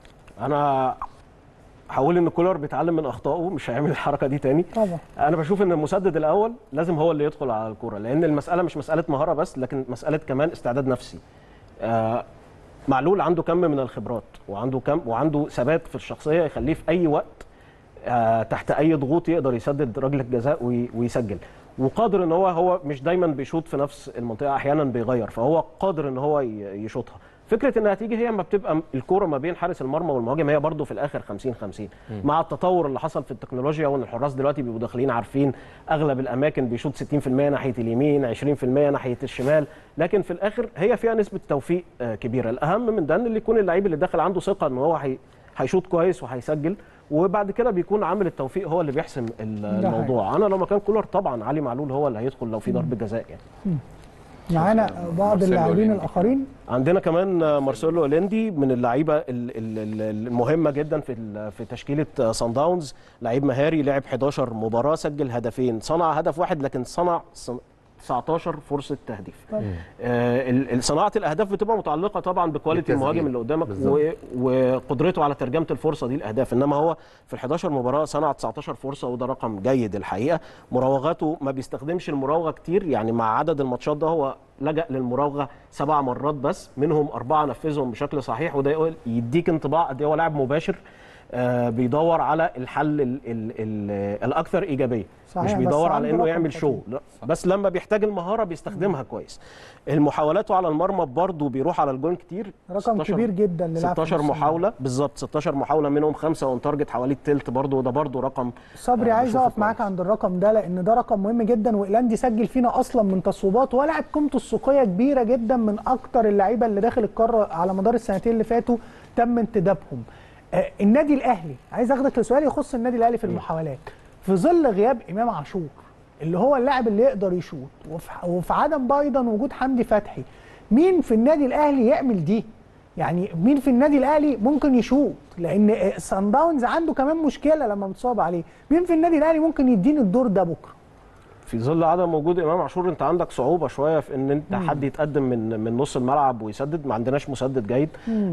انا هقول ان كولر بيتعلم من اخطائه مش هيعمل الحركه دي تاني طبعا انا بشوف ان المسدد الاول لازم هو اللي يدخل على الكوره لان المساله مش مساله مهاره بس لكن مساله كمان استعداد نفسي آه معلول عنده كم من الخبرات وعنده كم وعنده ثبات في الشخصيه يخليه في اي وقت آه تحت اي ضغوط يقدر يسدد ركله جزاء وي- ويسجل وقادر ان هو هو مش دايما بيشوط في نفس المنطقه احيانا بيغير فهو قادر ان هو ي- يشوطها فكره انها تيجي هي ما بتبقى الكوره ما بين حارس المرمى والمهاجم هي برضو في الاخر 50 50 مع التطور اللي حصل في التكنولوجيا وان الحراس دلوقتي بيبقوا داخلين عارفين اغلب الاماكن بيشوط 60% ناحيه اليمين 20% ناحيه الشمال لكن في الاخر هي فيها نسبه توفيق آه، كبيره الاهم من ده ان اللي يكون اللعيب اللي داخل عنده ثقه ان هو هي هيشوط كويس وهيسجل وبعد كده بيكون عامل التوفيق هو اللي بيحسم ال- ده الموضوع انا لو مكان كولر طبعا علي معلول هو اللي هيدخل لو في ضربه جزاء يعني معانا بعض مارسيلو اللاعبين أوليندي. الاخرين عندنا كمان آه، مارسيلو اوليندي من اللعيبه ال- ال- ال- المهمه جدا في ال- في تشكيله آه، صن داونز لعيب مهاري لعب 11 مباراه سجل هدفين صنع هدف واحد لكن صنع صن- 19 فرصه تهديف طبعا. آه، ال- ال- صناعه الاهداف بتبقى متعلقه طبعا بكواليتي بالتسجيل. المهاجم اللي قدامك بالظبط. و- وقدرته على ترجمه الفرصه دي لاهداف انما هو في ال 11 مباراه صنع 19 فرصه وده رقم جيد الحقيقه مراوغاته ما بيستخدمش المراوغه كتير يعني مع عدد الماتشات ده هو لجأ للمراوغه سبع مرات بس منهم اربعه نفذهم بشكل صحيح وده يقول يديك انطباع قد إيه هو لاعب مباشر آه، بيدور على الحل ال ال ال الاكثر ايجابيه صحيح، مش بس بيدور على عنده انه رقم يعمل شو خطير. لا بس لما بيحتاج المهاره بيستخدمها كويس المحاولاته على المرمى برضه بيروح على الجون كتير رقم 16 كبير جدا للاعب في 16 نص الملعب. محاوله بالظبط 16 محاوله منهم خمسه اون تارجت حوالي التلت برضه وده برضه رقم صبري آه، عايز بشوفه اقف معاك كويس. عند الرقم ده لان ده رقم مهم جدا وايلاندي سجل فينا اصلا من تصويبات ولاعب قيمته السوقيه كبيره جدا من اكتر اللعيبه اللي داخل القاره على مدار السنتين اللي فاتوا تم انتدابهم آه النادي الاهلي عايز اخدك لسؤال يخص النادي الاهلي في المحاولات في ظل غياب امام عاشور اللي هو اللاعب اللي يقدر يشوط وفي, وفي عدم بقى ايضا وجود حمدي فتحي مين في النادي الاهلي يعمل دي يعني مين في النادي الاهلي ممكن يشوط لان سان داونز عنده كمان مشكله لما بتصاب عليه مين في النادي الاهلي ممكن يديني الدور ده بكره في ظل عدم وجود امام عاشور انت عندك صعوبه شويه في ان انت حد يتقدم من من نص الملعب ويسدد ما عندناش مسدد جيد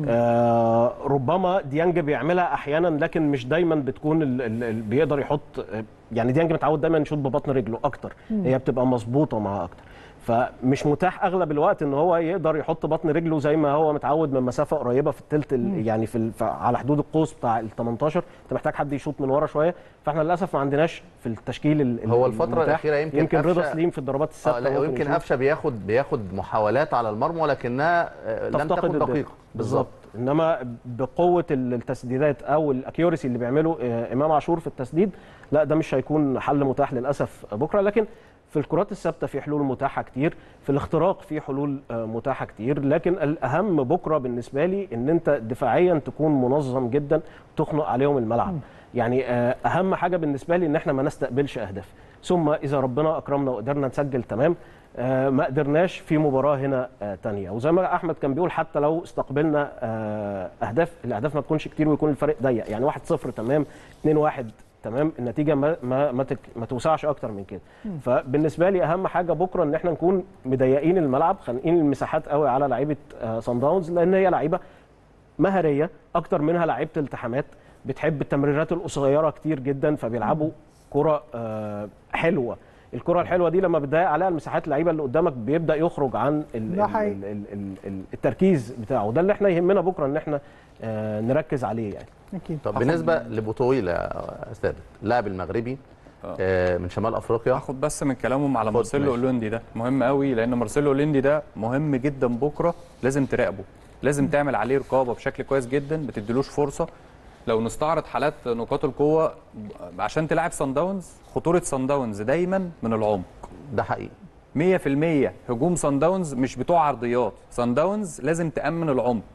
آه ربما ديانج بيعملها احيانا لكن مش دايما بتكون ال ال ال بيقدر يحط يعني ديانج متعود دايما يشوط ببطن رجله اكتر هي بتبقى مظبوطه معاه اكتر فمش متاح اغلب الوقت ان هو يقدر يحط بطن رجله زي ما هو متعود من مسافه قريبه في التلت ال- يعني في ال- ف- على حدود القوس بتاع ال 18 انت محتاج حد يشوط من ورا شويه فاحنا للاسف ما عندناش في التشكيل ال- ال- هو الفترة المتاح. الأخيرة يمكن يمكن رضا قفشة- سليم في الضربات اه الثابته لا ممكن يمكن يشوط. قفشه بياخد بياخد محاولات على المرمى ولكنها آه، لم تفتقد تكن الدقة. دقيقه بالظبط انما بقوه ال- التسديدات او الاكيورسي اللي بيعمله آه، امام عاشور في التسديد لا ده مش هيكون حل متاح للاسف بكره لكن في الكرات الثابته في حلول متاحه كتير في الاختراق في حلول آه، متاحه كتير لكن الاهم بكره بالنسبه لي ان انت دفاعيا تكون منظم جدا تخنق عليهم الملعب يعني آه، اهم حاجه بالنسبه لي ان احنا ما نستقبلش اهداف ثم اذا ربنا اكرمنا وقدرنا نسجل تمام آه، ما قدرناش في مباراه هنا آه، تانية وزي ما احمد كان بيقول حتى لو استقبلنا آه، اهداف الاهداف ما تكونش كتير ويكون الفرق ضيق يعني 1-0 تمام 2-1 تمام النتيجه ما ما ما, تك ما توسعش اكتر من كده فبالنسبه لي اهم حاجه بكره ان احنا نكون مضيقين الملعب خانقين المساحات قوي على لعيبه صن داونز لان هي لعيبه مهاريه اكتر منها لعيبه التحامات بتحب التمريرات القصيره كتير جدا فبيلعبوا كره آه، حلوه الكره الحلوه دي لما بتضايق عليها المساحات اللعيبه اللي قدامك بيبدا يخرج عن ال ده ال حقيقي. ال ال ال ال التركيز بتاعه ده اللي احنا يهمنا بكره ان احنا آه، نركز عليه يعني اكيد طب هاخد- بالنسبه لبوتويل يا استاذ اللاعب المغربي آه، من شمال افريقيا هاخد بس من كلامهم على خد، مارسيلو ماشي. اولوندي ده مهم قوي لان مارسيلو اولوندي ده مهم جدا بكره لازم تراقبه لازم تعمل عليه رقابه بشكل كويس جدا ما تديلوش فرصه لو نستعرض حالات نقاط القوه عشان تلعب سان داونز خطوره سان داونز دايما من العمق ده حقيقي 100% هجوم سان داونز مش بتوع عرضيات سان داونز لازم تامن العمق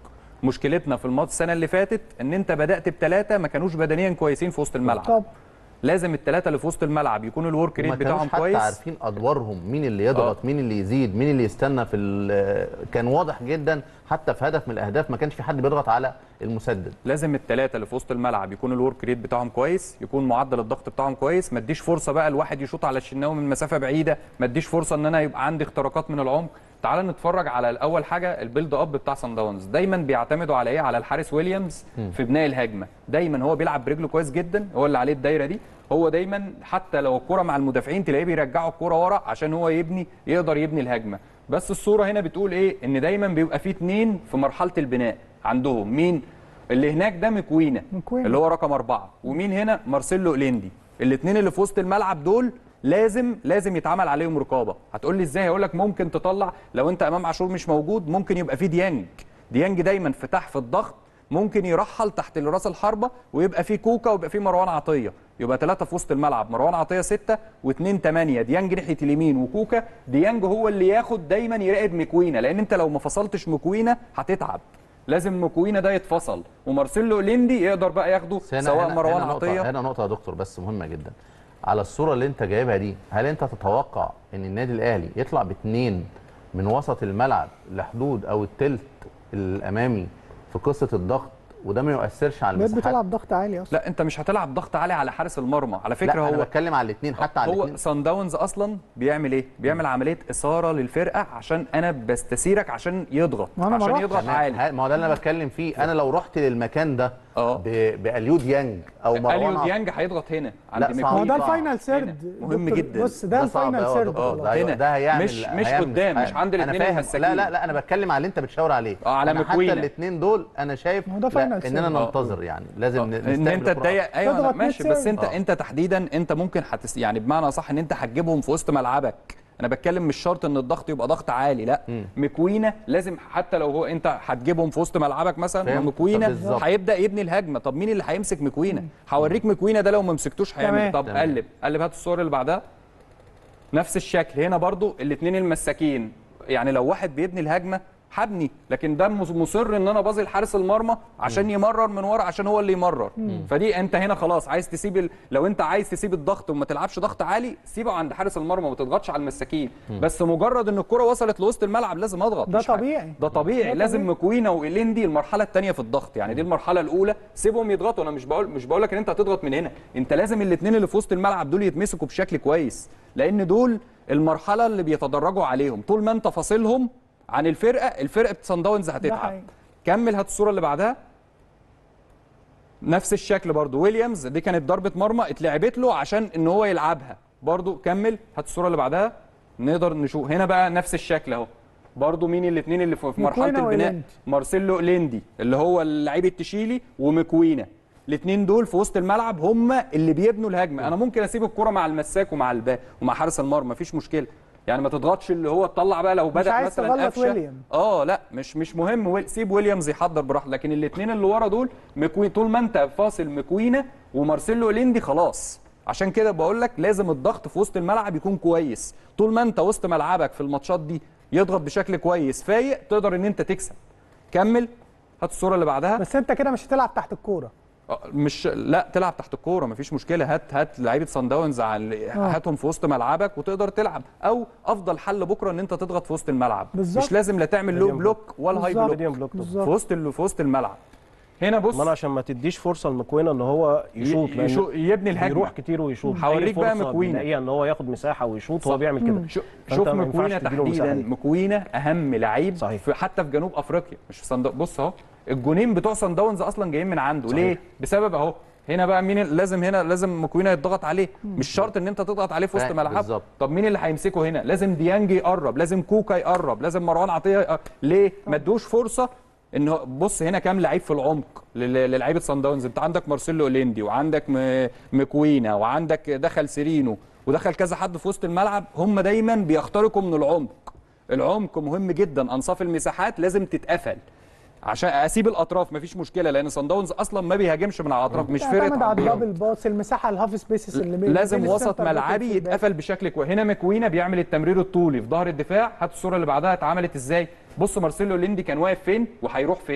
مشكلتنا في الماتش السنه اللي فاتت ان انت بدات بثلاثه ما كانوش بدنيا كويسين في وسط الملعب طب لازم الثلاثه اللي في وسط الملعب يكون الورك ريت وما كانوش بتاعهم حتى كويس عارفين ادوارهم مين اللي يضغط آه. مين اللي يزيد مين اللي يستنى في ال- كان واضح جدا حتى في هدف من الاهداف ما كانش في حد بيضغط على المسدد لازم الثلاثه اللي في وسط الملعب يكون الورك ريت بتاعهم كويس يكون معدل الضغط بتاعهم كويس ما اديش فرصه بقى الواحد يشوط على الشناوي من مسافه بعيده ما اديش فرصه ان انا يبقى عندي اختراقات من العمق تعال نتفرج على الاول حاجه البيلد اب بتاع سان داونز دايما بيعتمدوا على ايه على الحارس ويليامز في بناء الهجمه دايما هو بيلعب برجله كويس جدا هو اللي عليه الدايره دي هو دايما حتى لو الكره مع المدافعين تلاقيه بيرجعوا الكره ورا عشان هو يبني يقدر يبني الهجمه بس الصوره هنا بتقول ايه ان دايما بيبقى في اتنين في مرحله البناء عندهم مين اللي هناك ده مكوينه مكوينة. اللي هو رقم أربعة ومين هنا مارسيلو إليندي الاثنين اللي في وسط الملعب دول لازم لازم يتعمل عليهم رقابه هتقول لي ازاي هقول لك ممكن تطلع لو انت امام عاشور مش موجود ممكن يبقى في ديانج ديانج دايما في تحت في الضغط ممكن يرحل تحت راس الحربه ويبقى في كوكا ويبقى في مروان عطيه يبقى ثلاثه في وسط الملعب مروان عطيه سته واثنين ثمانيه ديانج ناحيه اليمين وكوكا ديانج هو اللي ياخد دايما يراقب مكوينه لان انت لو ما فصلتش مكوينه هتتعب لازم مكوينه ده يتفصل ومارسيلو ليندي يقدر بقى ياخده بس هنا- سواء هنا- مروان هنا نقطة- عطيه هنا نقطة يا دكتور بس مهمة جدا على الصورة اللي انت جايبها دي هل انت تتوقع ان النادي الاهلي يطلع باثنين من وسط الملعب لحدود او التلت الامامي في قصة الضغط وده ما يؤثرش على بقيت المساحات بتلعب ضغط عالي اصلا لا انت مش هتلعب ضغط عالي على حارس المرمى على لا فكره انا هو بتكلم على الاثنين حتى على هو الاثنين سان داونز اصلا بيعمل ايه بيعمل عمليه اثاره للفرقه عشان انا بستثيرك عشان يضغط ما أنا عشان بروح. يضغط عالي ما هو ده اللي انا بتكلم فيه انا لو رحت للمكان ده اه. ب- باليو ديانج او مروان اليو عطية، ديانج هيضغط هنا لا، عند صعب. ما هو ده ميكوينا. صعب. الفاينل سيرد مهم دكتور، جدا. بص ده ده صعب الفاينل أوي يا سيرد دكتور. خلاص. ده هي- هنا. ده هيعمل مش- مش هيعمل- قدام، مش عند أنا الاتنين فاهم. المساكين. لا لا لا انا بتكلم على اللي انت بتشاور عليه اه، على أنا حتى مكوينة. الاثنين دول انا شايف ما هو ده لا، فاينل اننا سيرد. ننتظر يعني لازم ن- ان نستقبل انت الكرة. تضايق ايوه تضغط أنا ماشي ميد بس سيرد. انت انت تحديدا انت ممكن هتس يعني بمعنى صح ان انت هتجيبهم في وسط ملعبك انا بتكلم مش شرط ان الضغط يبقى ضغط عالي لا مكوينه لازم حتى لو هو انت هتجيبهم في وسط ملعبك مثلا فهمت. مكوينه بالظبط. هيبدا يبني الهجمه طب مين اللي هيمسك مكوينه هوريك مكوينه ده لو ما مسكتوش هيعمل تمام. طب تمام. قلب قلب هات الصور اللي بعدها نفس الشكل هنا برضو الاثنين المساكين يعني لو واحد بيبني الهجمه هبني لكن ده مص- مصر ان انا باظي لحارس المرمى عشان يمرر من ورا عشان هو اللي يمرر فدي انت هنا خلاص عايز تسيب ال... لو انت عايز تسيب الضغط وما تلعبش ضغط عالي سيبه عند حارس المرمى وما تضغطش على المساكين بس مجرد ان الكره وصلت لوسط الملعب لازم اضغط ده مش حاجة. طبيعي. ده طبيعي ده لازم طبيعي. مكوينه واليندي المرحله الثانيه في الضغط يعني دي المرحله الاولى سيبهم يضغطوا انا مش بقول مش بقول لك ان انت هتضغط من هنا انت لازم الاثنين اللي في وسط الملعب دول يتمسكوا بشكل كويس لان دول المرحله اللي بيتدرجوا عليهم طول ما انت فاصلهم عن الفرقه الفرقه سان داونز هتتعب حقيقي. كمل هات الصوره اللي بعدها نفس الشكل برضو ويليامز دي كانت ضربه مرمى اتلعبت له عشان ان هو يلعبها برضو كمل هات الصوره اللي بعدها نقدر نشوف هنا بقى نفس الشكل اهو برضو مين الاثنين اللي في في مرحله مكوينة البناء وإيليندي. مارسيلو ليندي اللي هو اللعيب التشيلي ومكوينه الاثنين دول في وسط الملعب هم اللي بيبنوا الهجمه انا ممكن اسيب الكره مع المساك ومع الباء ومع حارس المرمى مفيش مشكله يعني ما تضغطش اللي هو تطلع بقى لو بدا عايز مثلا تغلط قفشه ويليام. اه لا مش مش مهم ويل- سيب ويليامز يحضر براحته لكن الاثنين اللي ورا دول مكوين طول ما انت فاصل مكوينه ومارسيلو ليندي خلاص عشان كده بقول لك لازم الضغط في وسط الملعب يكون كويس طول ما انت وسط ملعبك في الماتشات دي يضغط بشكل كويس فايق تقدر ان انت تكسب كمل هات الصوره اللي بعدها بس انت كده مش هتلعب تحت الكوره آه، مش لا تلعب تحت الكوره مفيش مشكله هات هات لعيبه صن داونز على هاتهم في وسط ملعبك وتقدر تلعب او افضل حل بكره ان انت تضغط في وسط الملعب بالظبط. مش لازم لا تعمل لو ميديم بلوك ولا هاي بالظبط. بلوك ميديم بلوك طبعا. في بالظبط وسط ال- في وسط الملعب هنا بص ما انا عشان ما تديش فرصه لمكوينه ان هو يشوط ي- لأن يشو- يبني الهجمه بيروح كتير ويشوط هوريك أي بقى فرصة مكوينة. بيلاقيها ان هو ياخد مساحه ويشوط هو صح. بيعمل كده شو- فأنت شوف ما ينفعش مكوينه تديله المساحة تحديدا دي. مكوينه اهم لعيب صحيح. في حتى في جنوب افريقيا مش في صندوق بص اهو الجونين بتوع صن داونز اصلا جايين من عنده صحيح. ليه بسبب اهو هنا بقى مين ال- لازم هنا لازم مكوينه يتضغط عليه مش شرط ان انت تضغط عليه في وسط فاهم، ملعب بالظبط. طب مين اللي هيمسكه هنا لازم ديانج يقرب لازم كوكا يقرب لازم مروان عطيه يقرب. ليه ما ادوش فرصه ان هو- بص هنا كام لعيب في العمق لل- للعيبه صن داونز انت عندك مارسيلو اوليندي وعندك م- مكوينا وعندك دخل سيرينو ودخل كذا حد في وسط الملعب هم دايما بيخترقوا من العمق العمق مهم جدا انصاف المساحات لازم تتقفل عشان اسيب الاطراف مفيش مشكله لان صن داونز اصلا ما بيهاجمش من على الاطراف مش تعتمد فرقه على عرضيات. الدبل باص المساحه الهاف سبيسز اللي بين لازم بين وسط السنتر باك ملعبي والفول باك. يتقفل بشكل كويس هنا مكوينا بيعمل التمرير الطولي في ظهر الدفاع هات الصوره اللي بعدها اتعملت ازاي بص مارسيلو ليندي كان واقف فين وهيروح فين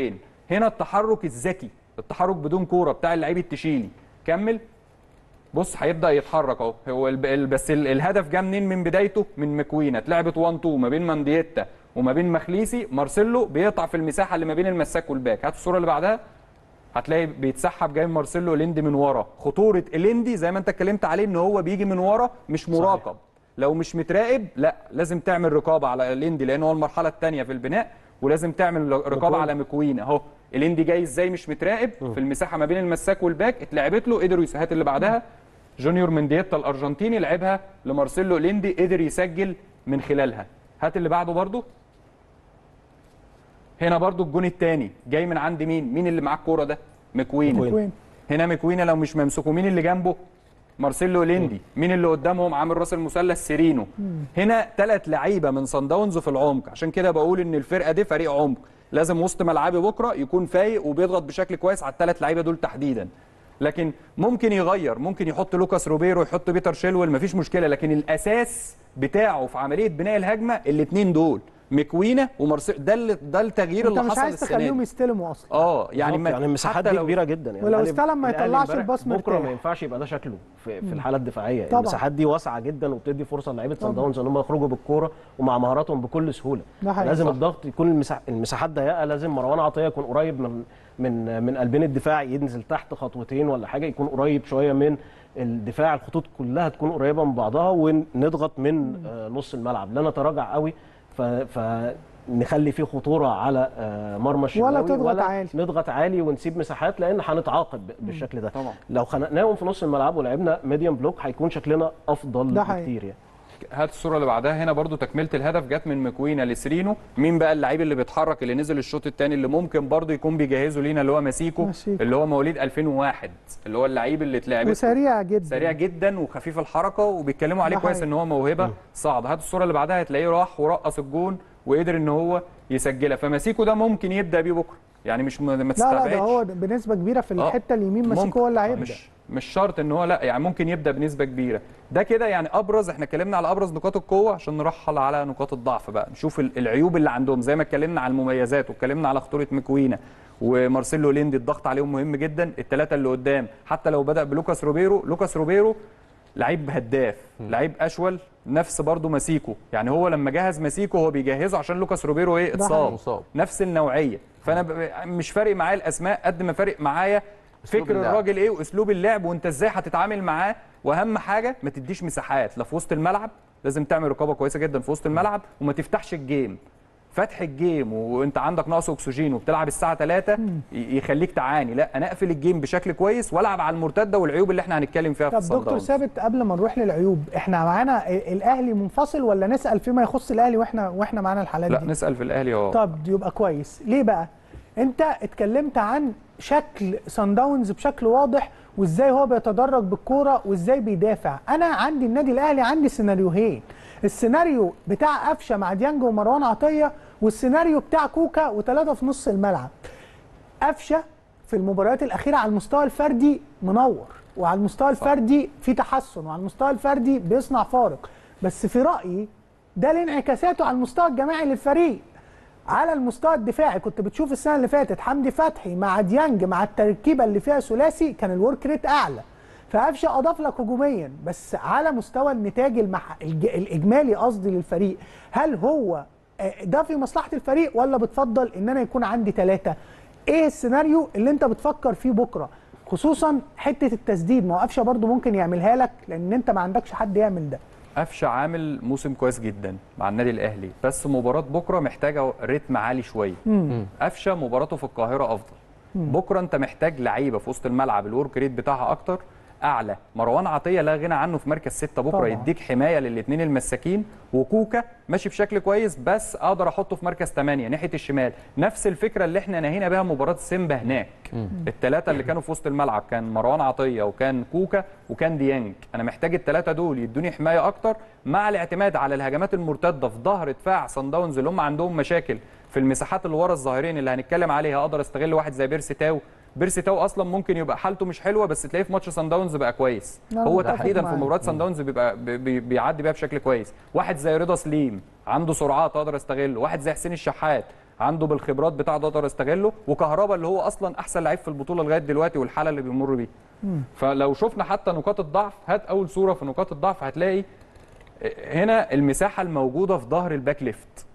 هنا التحرك الذكي التحرك بدون كوره بتاع اللعيب التشيلي كمل بص هيبدا يتحرك اهو هو الب- ال- بس ال- الهدف جه منين من بدايته من مكوينه اتلعبت 1 2 ما بين ماندييتا وما بين مخليسي مارسيلو بيقطع في المساحه اللي ما بين المساك والباك هات الصوره اللي بعدها هتلاقي بيتسحب جاي مارسيلو ليندي من ورا خطوره ليندي زي ما انت اتكلمت عليه ان هو بيجي من ورا مش مراقب لو مش متراقب لا لازم تعمل رقابه على ليندي لان هو المرحله الثانيه في البناء ولازم تعمل رقابه على مكوين اهو ليندي جاي ازاي مش متراقب في المساحه ما بين المساك والباك اتلعبت له قدروا يس- هات اللي بعدها جونيور منديتا الارجنتيني لعبها لمارسيلو ليندي قدر يسجل من خلالها هات اللي بعده برضو هنا برضو الجون الثاني جاي من عند مين مين اللي معاه الكوره ده مكوين وين هنا مكوينه لو مش ممسوكه مين اللي جنبه مارسيلو ليندي مين اللي قدامهم عامل راس المثلث سيرينو هنا ثلاث لعيبه من صن داونز في العمق عشان كده بقول ان الفرقه دي فريق عمق لازم وسط ملعبي بكره يكون فايق وبيضغط بشكل كويس على الثلاث لعيبه دول تحديدا لكن ممكن يغير ممكن يحط لوكاس روبيرو يحط بيتر شيلويل مفيش مشكله لكن الاساس بتاعه في عمليه بناء الهجمه الاثنين دول مكوينه ومارسيلو ده اللي- ده التغيير انت اللي مش حصل عايز السنه تخليهم دي يستلموا اصلا اه يعني يعني ما- يعني المساحات حتى دي لو- كبيره جدا يعني ولو الأهلي- استلم ما الأهلي يطلعش امبارح الباص بكره مرتاح. ما ينفعش يبقى ده شكله في, في الحاله الدفاعيه طبعا. المساحات دي واسعه جدا وبتدي فرصه لعيبه صن داونز ان هم يخرجوا بالكوره ومع مهاراتهم بكل سهوله ده حقيقي. لازم صح. الضغط يكون المساح المساحات ضيقه لازم مروان عطيه يكون قريب من من من قلبين الدفاع ينزل تحت خطوتين ولا حاجه يكون قريب شويه من الدفاع الخطوط كلها تكون قريبه من بعضها ونضغط من آه، نص الملعب لا نتراجع قوي ف, ف نخلي فيه خطوره على آه، مرمى الشناوي تضغط ولا عالي. نضغط عالي ونسيب مساحات لان هنتعاقب ب- بالشكل ده طبعا. لو خنقناهم في نص الملعب ولعبنا ميديوم بلوك هيكون شكلنا افضل ده حقيقي. بكتير يعني هات الصوره اللي بعدها هنا برضو تكمله الهدف جت من مكوينا لسرينو مين بقى اللعيب اللي بيتحرك اللي نزل الشوط الثاني اللي ممكن برضو يكون بيجهزه لينا اللي هو ماسيكو ماسيكو. اللي هو مواليد 2001 اللي هو اللعيب اللي اتلعبت وسريع جدا سريع جدا وخفيف الحركه وبيتكلموا عليه ده كويس حقيقي. ان هو موهبه صعبه هات الصوره اللي بعدها هتلاقيه راح ورقص الجون وقدر ان هو يسجلها فماسيكو ده ممكن يبدا بيه بكره يعني مش ما ما لا لا تستبعدش ده هو بنسبه كبيره في آه. الحته اليمين ماسكه ممكن. هو اللي آه، هيبدا مش مش شرط ان هو لا يعني ممكن يبدا بنسبه كبيره ده كده يعني ابرز احنا اتكلمنا على ابرز نقاط القوه عشان نرحل على نقاط الضعف بقى نشوف ال- العيوب اللي عندهم زي ما اتكلمنا على المميزات واتكلمنا على خطوره مكوينا ومارسيلو ليندي الضغط عليهم مهم جدا الثلاثه اللي قدام حتى لو بدا بلوكاس روبيرو لوكاس روبيرو لعيب هداف لعيب اشول نفس برضه ماسيكو يعني هو لما جهز ماسيكو هو بيجهزه عشان لوكاس روبيرو ايه ده اتصاب مصاب. نفس النوعيه فانا ب- مش فارق معايا الاسماء قد ما فارق معايا أسلوب فكر اللعب. الراجل ايه واسلوب اللعب وانت ازاي هتتعامل معاه واهم حاجه ما تديش مساحات لا في وسط الملعب لازم تعمل رقابه كويسه جدا في وسط الملعب وما تفتحش الجيم فتح الجيم وانت عندك نقص اكسجين وبتلعب الساعه 3 يخليك تعاني لا انا اقفل الجيم بشكل كويس والعب على المرتده والعيوب اللي احنا هنتكلم فيها في طب الصن دكتور داونز. ثابت قبل ما نروح للعيوب احنا معانا ال- الاهلي منفصل ولا نسال فيما يخص الاهلي واحنا واحنا معانا الحالات لا دي نسال في الاهلي اه طب يبقى كويس ليه بقى انت اتكلمت عن شكل سان داونز بشكل واضح وازاي هو بيتدرج بالكوره وازاي بيدافع انا عندي النادي الاهلي عندي سيناريوهين السيناريو بتاع قفشه مع ديانج ومروان عطيه والسيناريو بتاع كوكا وثلاثه في نص الملعب قفشه في المباريات الاخيره على المستوى الفردي منور وعلى المستوى الفردي في تحسن وعلى المستوى الفردي بيصنع فارق بس في رايي ده ليه انعكاساته على المستوى الجماعي للفريق على المستوى الدفاعي كنت بتشوف السنه اللي فاتت حمدي فتحي مع ديانج مع التركيبه اللي فيها ثلاثي كان الورك ريت اعلى فقفشه اضاف لك هجوميا بس على مستوى النتاج المح... الج... الاجمالي قصدي للفريق هل هو آه، ده في مصلحه الفريق ولا بتفضل ان انا يكون عندي ثلاثه ايه السيناريو اللي انت بتفكر فيه بكره خصوصا حته التسديد ما هو قفشه برضو ممكن يعملها لك لان انت ما عندكش حد يعمل ده قفشه عامل موسم كويس جدا مع النادي الاهلي بس مباراه بكره محتاجه رتم عالي شويه قفشه مباراته في القاهره افضل بكره انت محتاج لعيبه في وسط الملعب الورك ريت بتاعها اكتر اعلى مروان عطيه لا غنى عنه في مركز ستة بكره طبعا. يديك حمايه للاثنين المساكين وكوكا ماشي بشكل كويس بس اقدر احطه في مركز 8 ناحيه الشمال نفس الفكره اللي احنا نهينا بها مباراه سيمبا هناك الثلاثه اللي كانوا في وسط الملعب كان مروان عطيه وكان كوكا وكان ديانج انا محتاج الثلاثه دول يدوني حمايه اكتر مع الاعتماد على الهجمات المرتده في ظهر دفاع صن داونز اللي هم عندهم مشاكل في المساحات اللي ورا الظاهرين اللي هنتكلم عليها اقدر استغل واحد زي بيرسي تاو بيرسي تاو اصلا ممكن يبقى حالته مش حلوه بس تلاقيه في ماتش صن داونز بقى كويس نعم، هو متفق تحديدا في معاك. مباراه سان داونز بيبقى بي- بي- بيعدي بيها بشكل كويس واحد زي رضا سليم عنده سرعات اقدر استغله واحد زي حسين الشحات عنده بالخبرات بتاعته اقدر استغله وكهربا اللي هو اصلا احسن لعيب في البطوله لغايه دلوقتي والحاله اللي بيمر بيها فلو شفنا حتى نقاط الضعف هات اول صوره في نقاط الضعف هتلاقي هنا المساحه الموجوده في ظهر الباك ليفت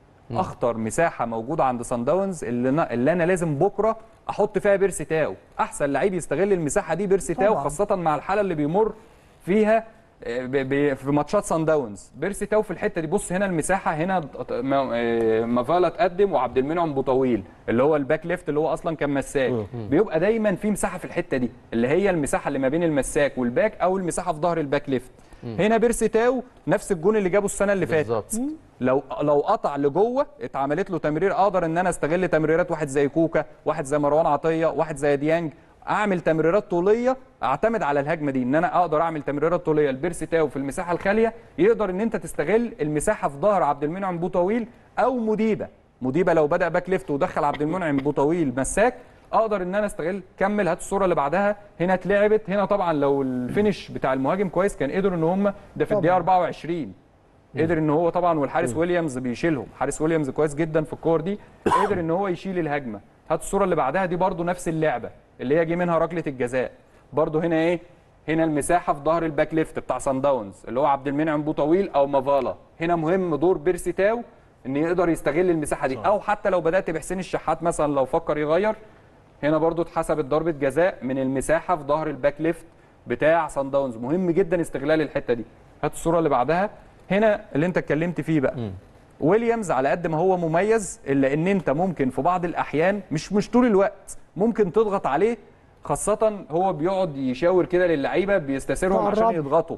اخطر مساحه موجوده عند سان داونز اللي, أنا اللي انا لازم بكره احط فيها بيرسي تاو احسن لعيب يستغل المساحه دي بيرسي تاو طبعاً. خاصه مع الحاله اللي بيمر فيها آه، ب- ب- في ماتشات سان داونز بيرسي تاو في الحته دي بص هنا المساحه هنا ط- ما- آه، مافالا تقدم وعبد المنعم بوطويل اللي هو الباك ليفت اللي هو اصلا كان مساك بيبقى دايما في مساحه في الحته دي اللي هي المساحه اللي ما بين المساك والباك او المساحه في ظهر الباك ليفت هنا بيرسي تاو نفس الجون اللي جابه السنه اللي فاتت بالظبط لو لو قطع لجوه اتعملت له تمرير اقدر ان انا استغل تمريرات واحد زي كوكا واحد زي مروان عطيه واحد زي ديانج اعمل تمريرات طوليه اعتمد على الهجمه دي ان انا اقدر اعمل تمريرات طوليه لبيرسي تاو في المساحه الخاليه يقدر ان انت تستغل المساحه في ظهر عبد المنعم بوطويل او مديبه مديبه لو بدا باك ليفت ودخل عبد المنعم بوطويل مساك اقدر ان انا استغل كمل هات الصوره اللي بعدها هنا اتلعبت هنا طبعا لو الفينش بتاع المهاجم كويس كان قدروا ان هم ده في طبعاً. الدقيقه 24 قدر ان هو طبعا والحارس ويليامز بيشيلهم حارس ويليامز كويس جدا في الكور دي قدر ان هو يشيل الهجمه هات الصوره اللي بعدها دي برضو نفس اللعبه اللي هي جه منها ركله الجزاء برضو هنا ايه هنا المساحه في ظهر الباك ليفت بتاع سان داونز اللي هو عبد المنعم بوطويل او مافالا هنا مهم دور بيرسي تاو ان يقدر يستغل المساحه دي او حتى لو بدات بحسين الشحات مثلا لو فكر يغير هنا برضو اتحسبت ضربه جزاء من المساحه في ظهر الباك ليفت بتاع سان داونز مهم جدا استغلال الحته دي هات الصوره اللي بعدها هنا اللي انت اتكلمت فيه بقى ويليامز على قد ما هو مميز الا ان انت ممكن في بعض الاحيان مش مش طول الوقت ممكن تضغط عليه خاصة هو بيقعد يشاور كده للعيبه بيستثيرهم عشان تقرب. يضغطوا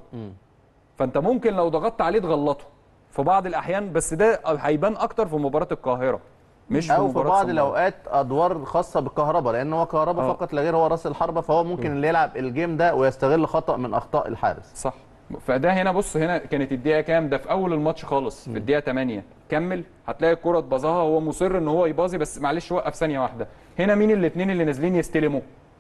فانت ممكن لو ضغطت عليه تغلطه في بعض الاحيان بس ده هيبان اكتر في مباراة القاهرة مش او في مباراة بعض صن داونز. الاوقات ادوار خاصه بالكهرباء لان هو كهرباء آه. فقط لا غير هو راس الحربه فهو ممكن اللي يلعب الجيم ده ويستغل خطا من اخطاء الحارس صح فده هنا بص هنا كانت الدقيقه كام ده في اول الماتش خالص في الدقيقه 8 كمل هتلاقي الكره اتبظها هو مصر ان هو يباظي بس معلش وقف ثانيه واحده هنا مين الاثنين اللي نازلين يستلموا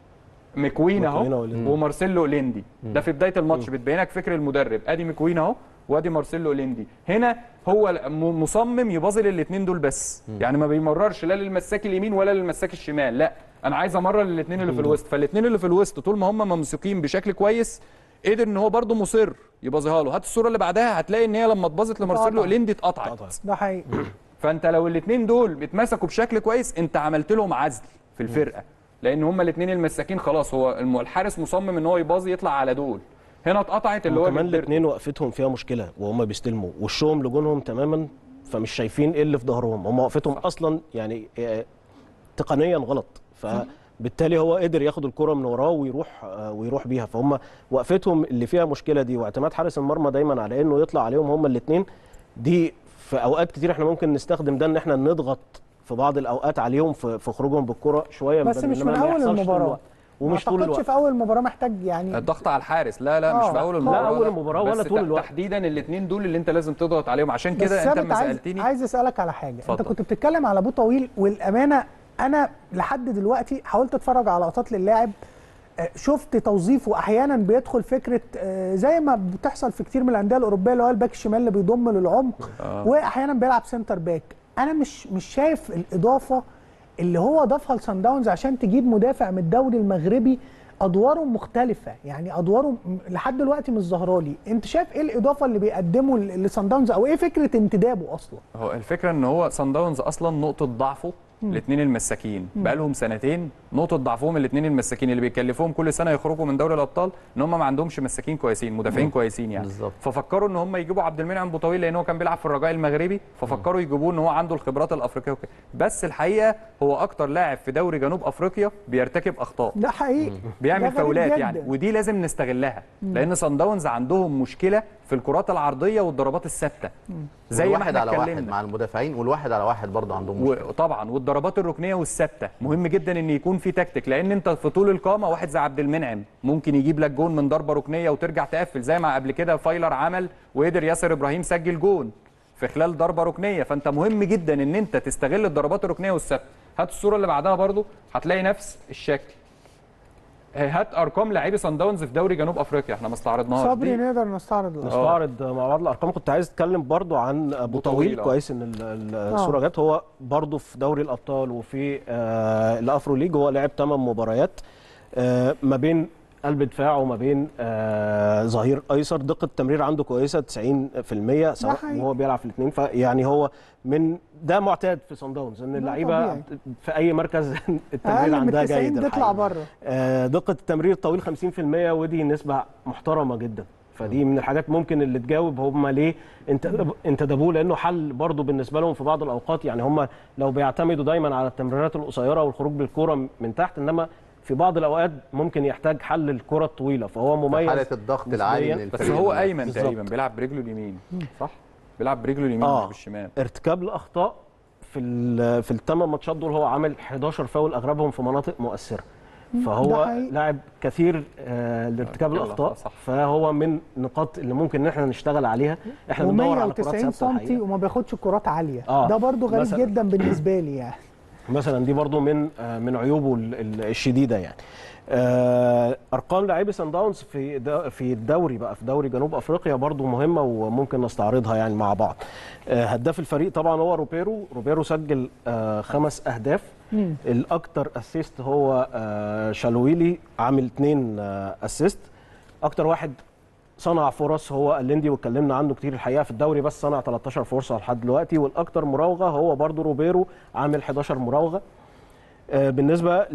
مكوين مكوين اهو وليندي. ومارسيلو اوليندي ده في بدايه الماتش بتبينك فكر المدرب ادي مكوين اهو وادي مارسيلو اوليندي هنا هو م- مصمم يباظي للاثنين دول بس يعني ما بيمررش لا للمساك اليمين ولا للمساك الشمال لا انا عايز امرر للاثنين اللي في الوسط فالاثنين اللي في الوسط طول ما هم ممسوكين بشكل كويس قدر ان هو برده مصر يباظيها له هات الصوره اللي بعدها هتلاقي ان هي لما اتباظت لمارسيلو اتقطع. اوليندي اتقطعت اتقطعت. ده حقيقي فانت لو الاثنين دول اتمسكوا بشكل كويس انت عملت لهم عزل في الفرقه لان هما الاثنين المساكين خلاص هو الم- الحارس مصمم ان هو يباظي يطلع على دول هنا اتقطعت اللي هو وكمان جilberto. الاثنين وقفتهم فيها مشكله وهم بيستلموا وشهم لجونهم تماما فمش شايفين ايه اللي في ظهرهم هم وقفتهم اصلا يعني آه، تقنيا غلط فبالتالي هو قدر ياخد الكره من وراه ويروح آه، ويروح بيها فهم وقفتهم اللي فيها مشكله دي واعتماد حارس المرمى دايما على انه يطلع عليهم هم الاثنين دي في اوقات كتير احنا ممكن نستخدم ده ان احنا نضغط في بعض الاوقات عليهم في في خروجهم بالكره شويه بس بدل- مش إنما من ما اول يحصلش طول المباراه الوقت. ومش ما طول اعتقدش الوقت في اول المباراه محتاج يعني الضغط على الحارس لا لا مش آه، في اول لا، المباراه أول المباراة ولا بس طول ت- الوقت. تحديدا الاثنين دول اللي انت لازم تضغط عليهم عشان بس كده انت ثابت لما عايز سالتني عايز اسالك على حاجه اتفضل. انت كنت بتتكلم على ابو طويل والامانه انا لحد دلوقتي حاولت اتفرج على لقطات للاعب آه، شفت توظيفه احيانا بيدخل فكره آه، زي ما بتحصل في كتير من الانديه الاوروبيه اللي هو الباك الشمال اللي بيضم للعمق واحيانا بيلعب سنتر باك انا مش مش شايف الاضافه اللي هو ضافها لسان داونز عشان تجيب مدافع من الدوري المغربي ادواره مختلفه يعني ادواره م- لحد دلوقتي مش ظاهره لي انت شايف ايه الاضافه اللي بيقدمه ل- لسان داونز او ايه فكره انتدابه اصلا هو الفكره ان هو سان داونز اصلا نقطه ضعفه الاثنين المساكين بقالهم سنتين نقطه ضعفهم الاثنين المساكين اللي بيكلفوهم كل سنه يخرجوا من دوري الابطال ان هم ما عندهمش مساكين كويسين مدافعين كويسين يعني بالظبط. ففكروا ان هم يجيبوا عبد المنعم بوطويل لان هو كان بيلعب في الرجاء المغربي ففكروا يجيبوه ان هو عنده الخبرات الافريقيه وكده بس الحقيقه هو اكتر لاعب في دوري جنوب افريقيا بيرتكب اخطاء ده حقيقي بيعمل ده غريب فاولات جداً. يعني ودي لازم نستغلها لان صن داونز عندهم مشكله في الكرات العرضيه والضربات الثابته زي ما واحد احنا على واحد اتكلمنا مع المدافعين والواحد على واحد برضه عندهم مشكله وطبعا والضربات الركنيه والثابته مهم جدا ان يكون في تكتيك لان انت في طول القامه واحد زي عبد المنعم ممكن يجيب لك جون من ضربه ركنيه وترجع تقفل زي ما قبل كده فايلر عمل وقدر ياسر ابراهيم سجل جون في خلال ضربه ركنيه فانت مهم جدا ان انت تستغل الضربات الركنيه والثابته هات الصوره اللي بعدها برضو هتلاقي نفس الشكل هات ارقام لاعبي سان داونز في دوري جنوب افريقيا احنا ما استعرضناهاش صبري دي. نقدر نستعرض الأرقام. نستعرض مع بعض الارقام كنت عايز اتكلم برضو عن ابو طويل، طويل آه. كويس ان ال- ال- الصوره جت هو برضو في دوري الابطال وفي آه الافرو ليج هو لعب 8 مباريات آه ما بين قلب دفاع وما بين آه ظهير ايسر دقه التمرير عنده كويسه 90% سواء حقيقي. وهو بيلعب في الاثنين فيعني هو من ده معتاد في صن داونز ان اللعيبه طبيعي. في اي مركز التمرير اقل من عندها 90 جيد تطلع الحقيقة. بره آه، دقة التمرير الطويل 50% ودي نسبة محترمة جدا فدي من الحاجات ممكن اللي تجاوب هم ليه انت انتدبوه لانه حل برضه بالنسبه لهم في بعض الاوقات يعني هم لو بيعتمدوا دايما على التمريرات القصيره والخروج بالكره من تحت انما في بعض الاوقات ممكن يحتاج حل الكره الطويله فهو مميز حاله الضغط العالي نسبياً. من بس الفريق هو المنافس. ايمن بالظبط. تقريبا بيلعب برجله اليمين صح بيلعب برجله اليمين آه. مش بالشمال ارتكاب الاخطاء في ال- في الثمان ماتشات دول هو عامل 11 فاول اغلبهم في مناطق مؤثره ده فهو حقيقي. لاعب كثير آه، لارتكاب ارتكاب الاخطاء الأخطاء، صح. فهو من النقاط اللي ممكن ان احنا نشتغل عليها احنا بندور على كرات و190 ثابته سم الحقيقة. وما بياخدش كرات عاليه آه. ده برضو غريب مثلاً. جدا بالنسبه لي يعني مثلا دي برضو من آه، من عيوبه ال- ال- الشديده يعني آه، ارقام لاعبي سان داونز في دا- في الدوري بقى في دوري جنوب افريقيا برضو مهمه وممكن نستعرضها يعني مع بعض آه، هداف الفريق طبعا هو روبيرو روبيرو سجل آه، خمس اهداف الاكثر اسيست هو آه، شالويلي عامل اثنين اسيست اكتر واحد صنع فرص هو الليندي واتكلمنا عنه كتير الحقيقه في الدوري بس صنع 13 فرصه لحد دلوقتي والاكثر مراوغه هو برضو روبيرو عامل 11 مراوغه آه، بالنسبه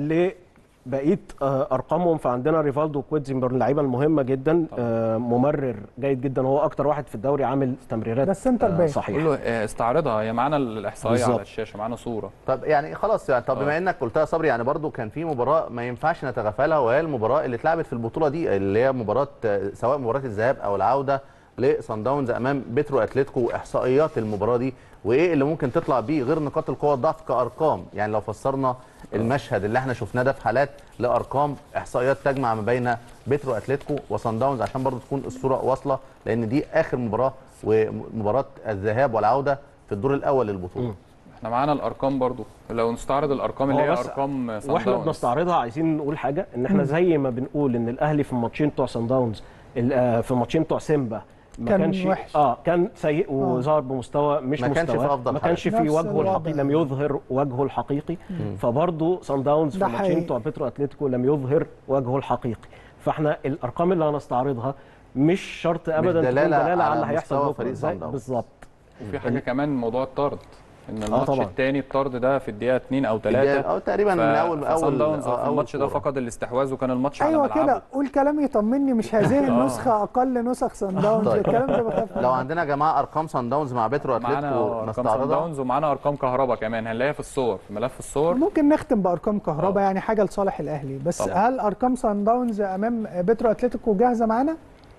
لبقيه آه، ارقامهم فعندنا ريفالدو وكويتزيمبر اللعيبه المهمه جدا آه، ممرر جيد جدا هو اكتر واحد في الدوري عامل تمريرات ده السنتر آه، باك. صحيح قول له آه، استعرضها هي معانا الاحصائيه بالظبط. على الشاشه معانا صوره طب يعني خلاص يعني طب بما انك قلتها صبري يعني برضو كان في مباراه ما ينفعش نتغافلها وهي المباراه اللي اتلعبت في البطوله دي اللي هي مباراه آه، سواء مباراه الذهاب او العوده لصن داونز امام بيترو اتلتيكو واحصائيات المباراه دي وايه اللي ممكن تطلع بيه غير نقاط القوه والضعف كارقام يعني لو فسرنا المشهد اللي احنا شفناه ده في حالات لارقام احصائيات تجمع ما بين بيترو اتلتيكو وصن داونز عشان برضو تكون الصوره واصله لان دي اخر مباراه ومباراه الذهاب والعوده في الدور الاول للبطوله احنا معانا الارقام برضو لو نستعرض الارقام اللي هو هي بس ارقام سان واحنا داونز. بنستعرضها عايزين نقول حاجه ان احنا زي ما بنقول ان الاهلي في الماتشين بتوع سان داونز ال- آه، في الماتشين بتوع سيمبا ما كان كانش وحش. اه كان سيء وظهر بمستوى مش ما كانش مستواه في أفضل ما حاجة. كانش في نفس وجهه الوضع. الحقيقي لم يظهر وجهه الحقيقي فبرضه سان داونز في ده الماتشين حقيقي. بتوع بيترو اتلتيكو لم يظهر وجهه الحقيقي فاحنا الارقام اللي هنستعرضها مش شرط ابدا تكون دلالة دلاله على على اللي هيحصل مستوى بكره فريق إزاي. سان داونز. بالظبط وفي حاجه كمان موضوع الطرد ان الماتش طبعاً. الثاني الطرد ده في الدقيقه 2 او 3 او تقريبا من اول سان داونز آه، في أول الماتش ده كورة. فقد الاستحواذ وكان الماتش على ايوه ملعبه كده قول كلام يطمني مش هذه النسخه اقل نسخ سان داونز طيب. الكلام ده بخاف لو عندنا يا جماعه ارقام سان داونز مع بيترو معانا اتلتيكو ارقام سان نستعرضها داونز ومعانا ارقام كهرباء كمان هنلاقيها في الصور في ملف الصور ممكن نختم بارقام كهرباء يعني حاجه لصالح الاهلي بس طبعا. هل ارقام سان داونز امام بيترو اتلتيكو جاهزه معانا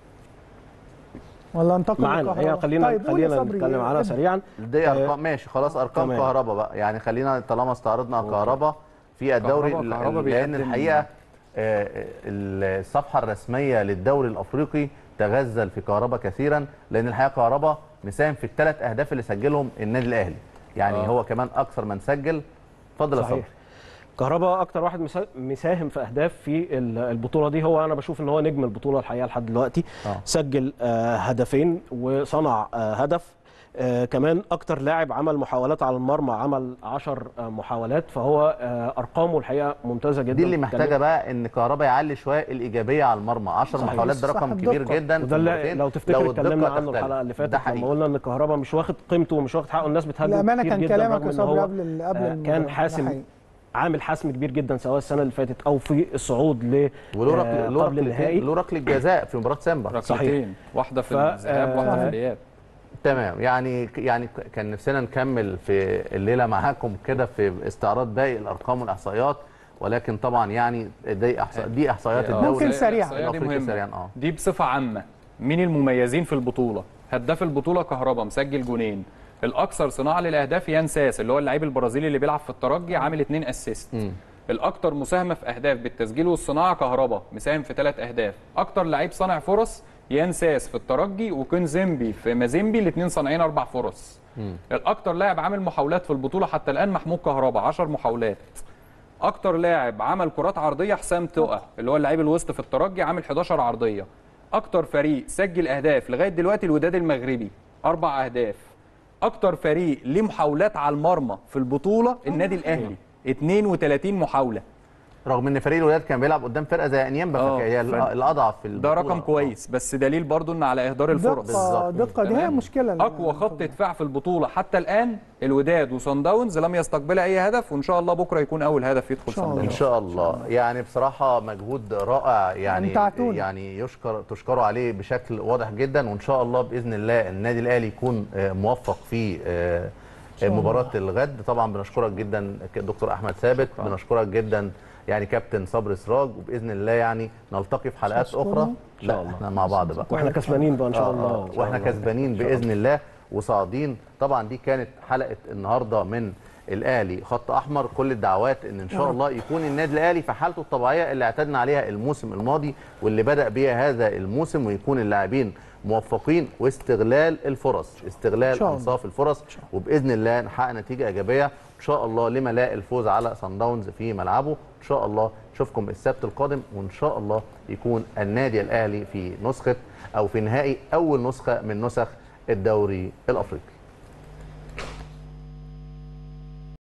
ولا انتقل معانا للكهرباء؟ هي خلينا طيب قول يا خلينا صبري، نتكلم عنها ابدأ. سريعا دي آه، ارقام ماشي خلاص ارقام تمام. كهرباء بقى يعني خلينا طالما استعرضنا كهرباء في الدوري كهربا- ال- كهربا لان بيقدم- الحقيقه آه، الصفحه الرسميه للدوري الافريقي تغزل في كهرباء كثيرا لان الحقيقه كهرباء مساهم في الثلاث اهداف اللي سجلهم النادي الاهلي يعني آه. هو كمان اكثر من سجل اتفضل يا صبري صحيح كهربا اكتر واحد مسا- مساهم في اهداف في ال- البطوله دي هو انا بشوف ان هو نجم البطوله الحقيقه لحد دلوقتي آه. سجل آه، هدفين وصنع آه، هدف آه، كمان اكتر لاعب عمل محاولات على المرمى عمل 10 محاولات فهو آه، ارقامه الحقيقه ممتازه جدا دي اللي محتاجه بقى ان كهربا يعلي شويه الايجابيه على المرمى 10 صحيح. محاولات ده رقم صاحب كبير دقة. جدا في وده اللي المباراتين. لو تفتكر الدقة اتكلمنا عنه تختلف. الحلقه اللي ده فاتت لما حقيقي قلنا ان كهربا مش واخد قيمته ومش واخد حقه الناس بتهاجم الامانه كتير كان جدا كلامك رغم يا إن صبري هو قبل ال- قبل آه، المباراة. كان ده حاسم حقيقي. عامل حسم كبير جدا سواء السنه اللي فاتت او في الصعود ل ولو آه، ركل لو قبل النهائي ركلتين لو ركله جزاء في مباراه سيمبا ركلتين واحده في ف- الذهاب واحده في آه، الاياب تمام يعني يعني كان نفسنا نكمل في الليله معاكم كده في استعراض باقي الارقام والاحصائيات ولكن طبعا يعني دي احصاء دي احصائيات آه، الدوري ممكن سريعاً. الإحصائية دي الافريقي مهمة. سريعا اه دي بصفه عامه مين المميزين في البطوله هداف البطوله كهربا مسجل جونين الاكثر صناعه للاهداف يان ساس اللي هو اللعيب البرازيلي اللي بيلعب في الترجي عامل اتنين اسيست مم. الاكثر مساهمه في اهداف بالتسجيل والصناعه كهربا مساهم في ثلاث اهداف اكتر لعيب صانع فرص يان ساس في الترجي وكونزيمبي في مازيمبي الاثنين صانعين اربع فرص مم. الاكثر لاعب عامل محاولات في البطوله حتى الان محمود كهربا 10 محاولات اكتر لاعب عمل كرات عرضيه حسام تقى اللي هو اللاعب الوسط في الترجي عامل 11 عرضيه اكتر فريق سجل اهداف لغايه دلوقتي الوداد المغربي اربع اهداف اكتر فريق ليه محاولات على المرمى في البطوله النادي الاهلي 32 محاوله رغم ان فريق الولاد كان بيلعب قدام فرقه زي انيمبا آه، فهي ف- الاضعف في ده البطولة. رقم كويس بس دليل برضو ان على اهدار الفرص دقه بالظبط. دقه دي هي تمام. مشكله اقوى خط دفاع في البطوله حتى الان الوداد وصن داونز لم يستقبل اي هدف وان شاء الله بكره يكون اول هدف يدخل شاء صن الله. ان داونز شاء الله يعني بصراحه مجهود رائع يعني أمتعتونا. يعني يشكر تشكروا عليه بشكل واضح جدا وان شاء الله باذن الله النادي الاهلي يكون آه، موفق في آه، شاء الله. مباراه الغد طبعا بنشكرك جدا ك- دكتور احمد ثابت شكراً. بنشكرك جدا يعني كابتن صبري سراج وباذن الله يعني نلتقي في حلقات شكراً. اخرى إن شاء لا الله. احنا مع بعض بقى واحنا كسبانين بقى ان شاء آه، الله آه، واحنا كسبانين باذن الله وصاعدين طبعا دي كانت حلقه النهارده من الاهلي خط احمر كل الدعوات ان ان شاء الله يكون النادي الاهلي في حالته الطبيعيه اللي اعتدنا عليها الموسم الماضي واللي بدا بيها هذا الموسم ويكون اللاعبين موفقين واستغلال الفرص إن استغلال شاء الله. انصاف الفرص وباذن الله نحقق نتيجه ايجابيه ان شاء الله لما لا الفوز على صن داونز في ملعبه ان شاء الله نشوفكم السبت القادم وان شاء الله يكون النادي الاهلي في نسخه او في نهائي اول نسخه من نسخ الدوري الافريقي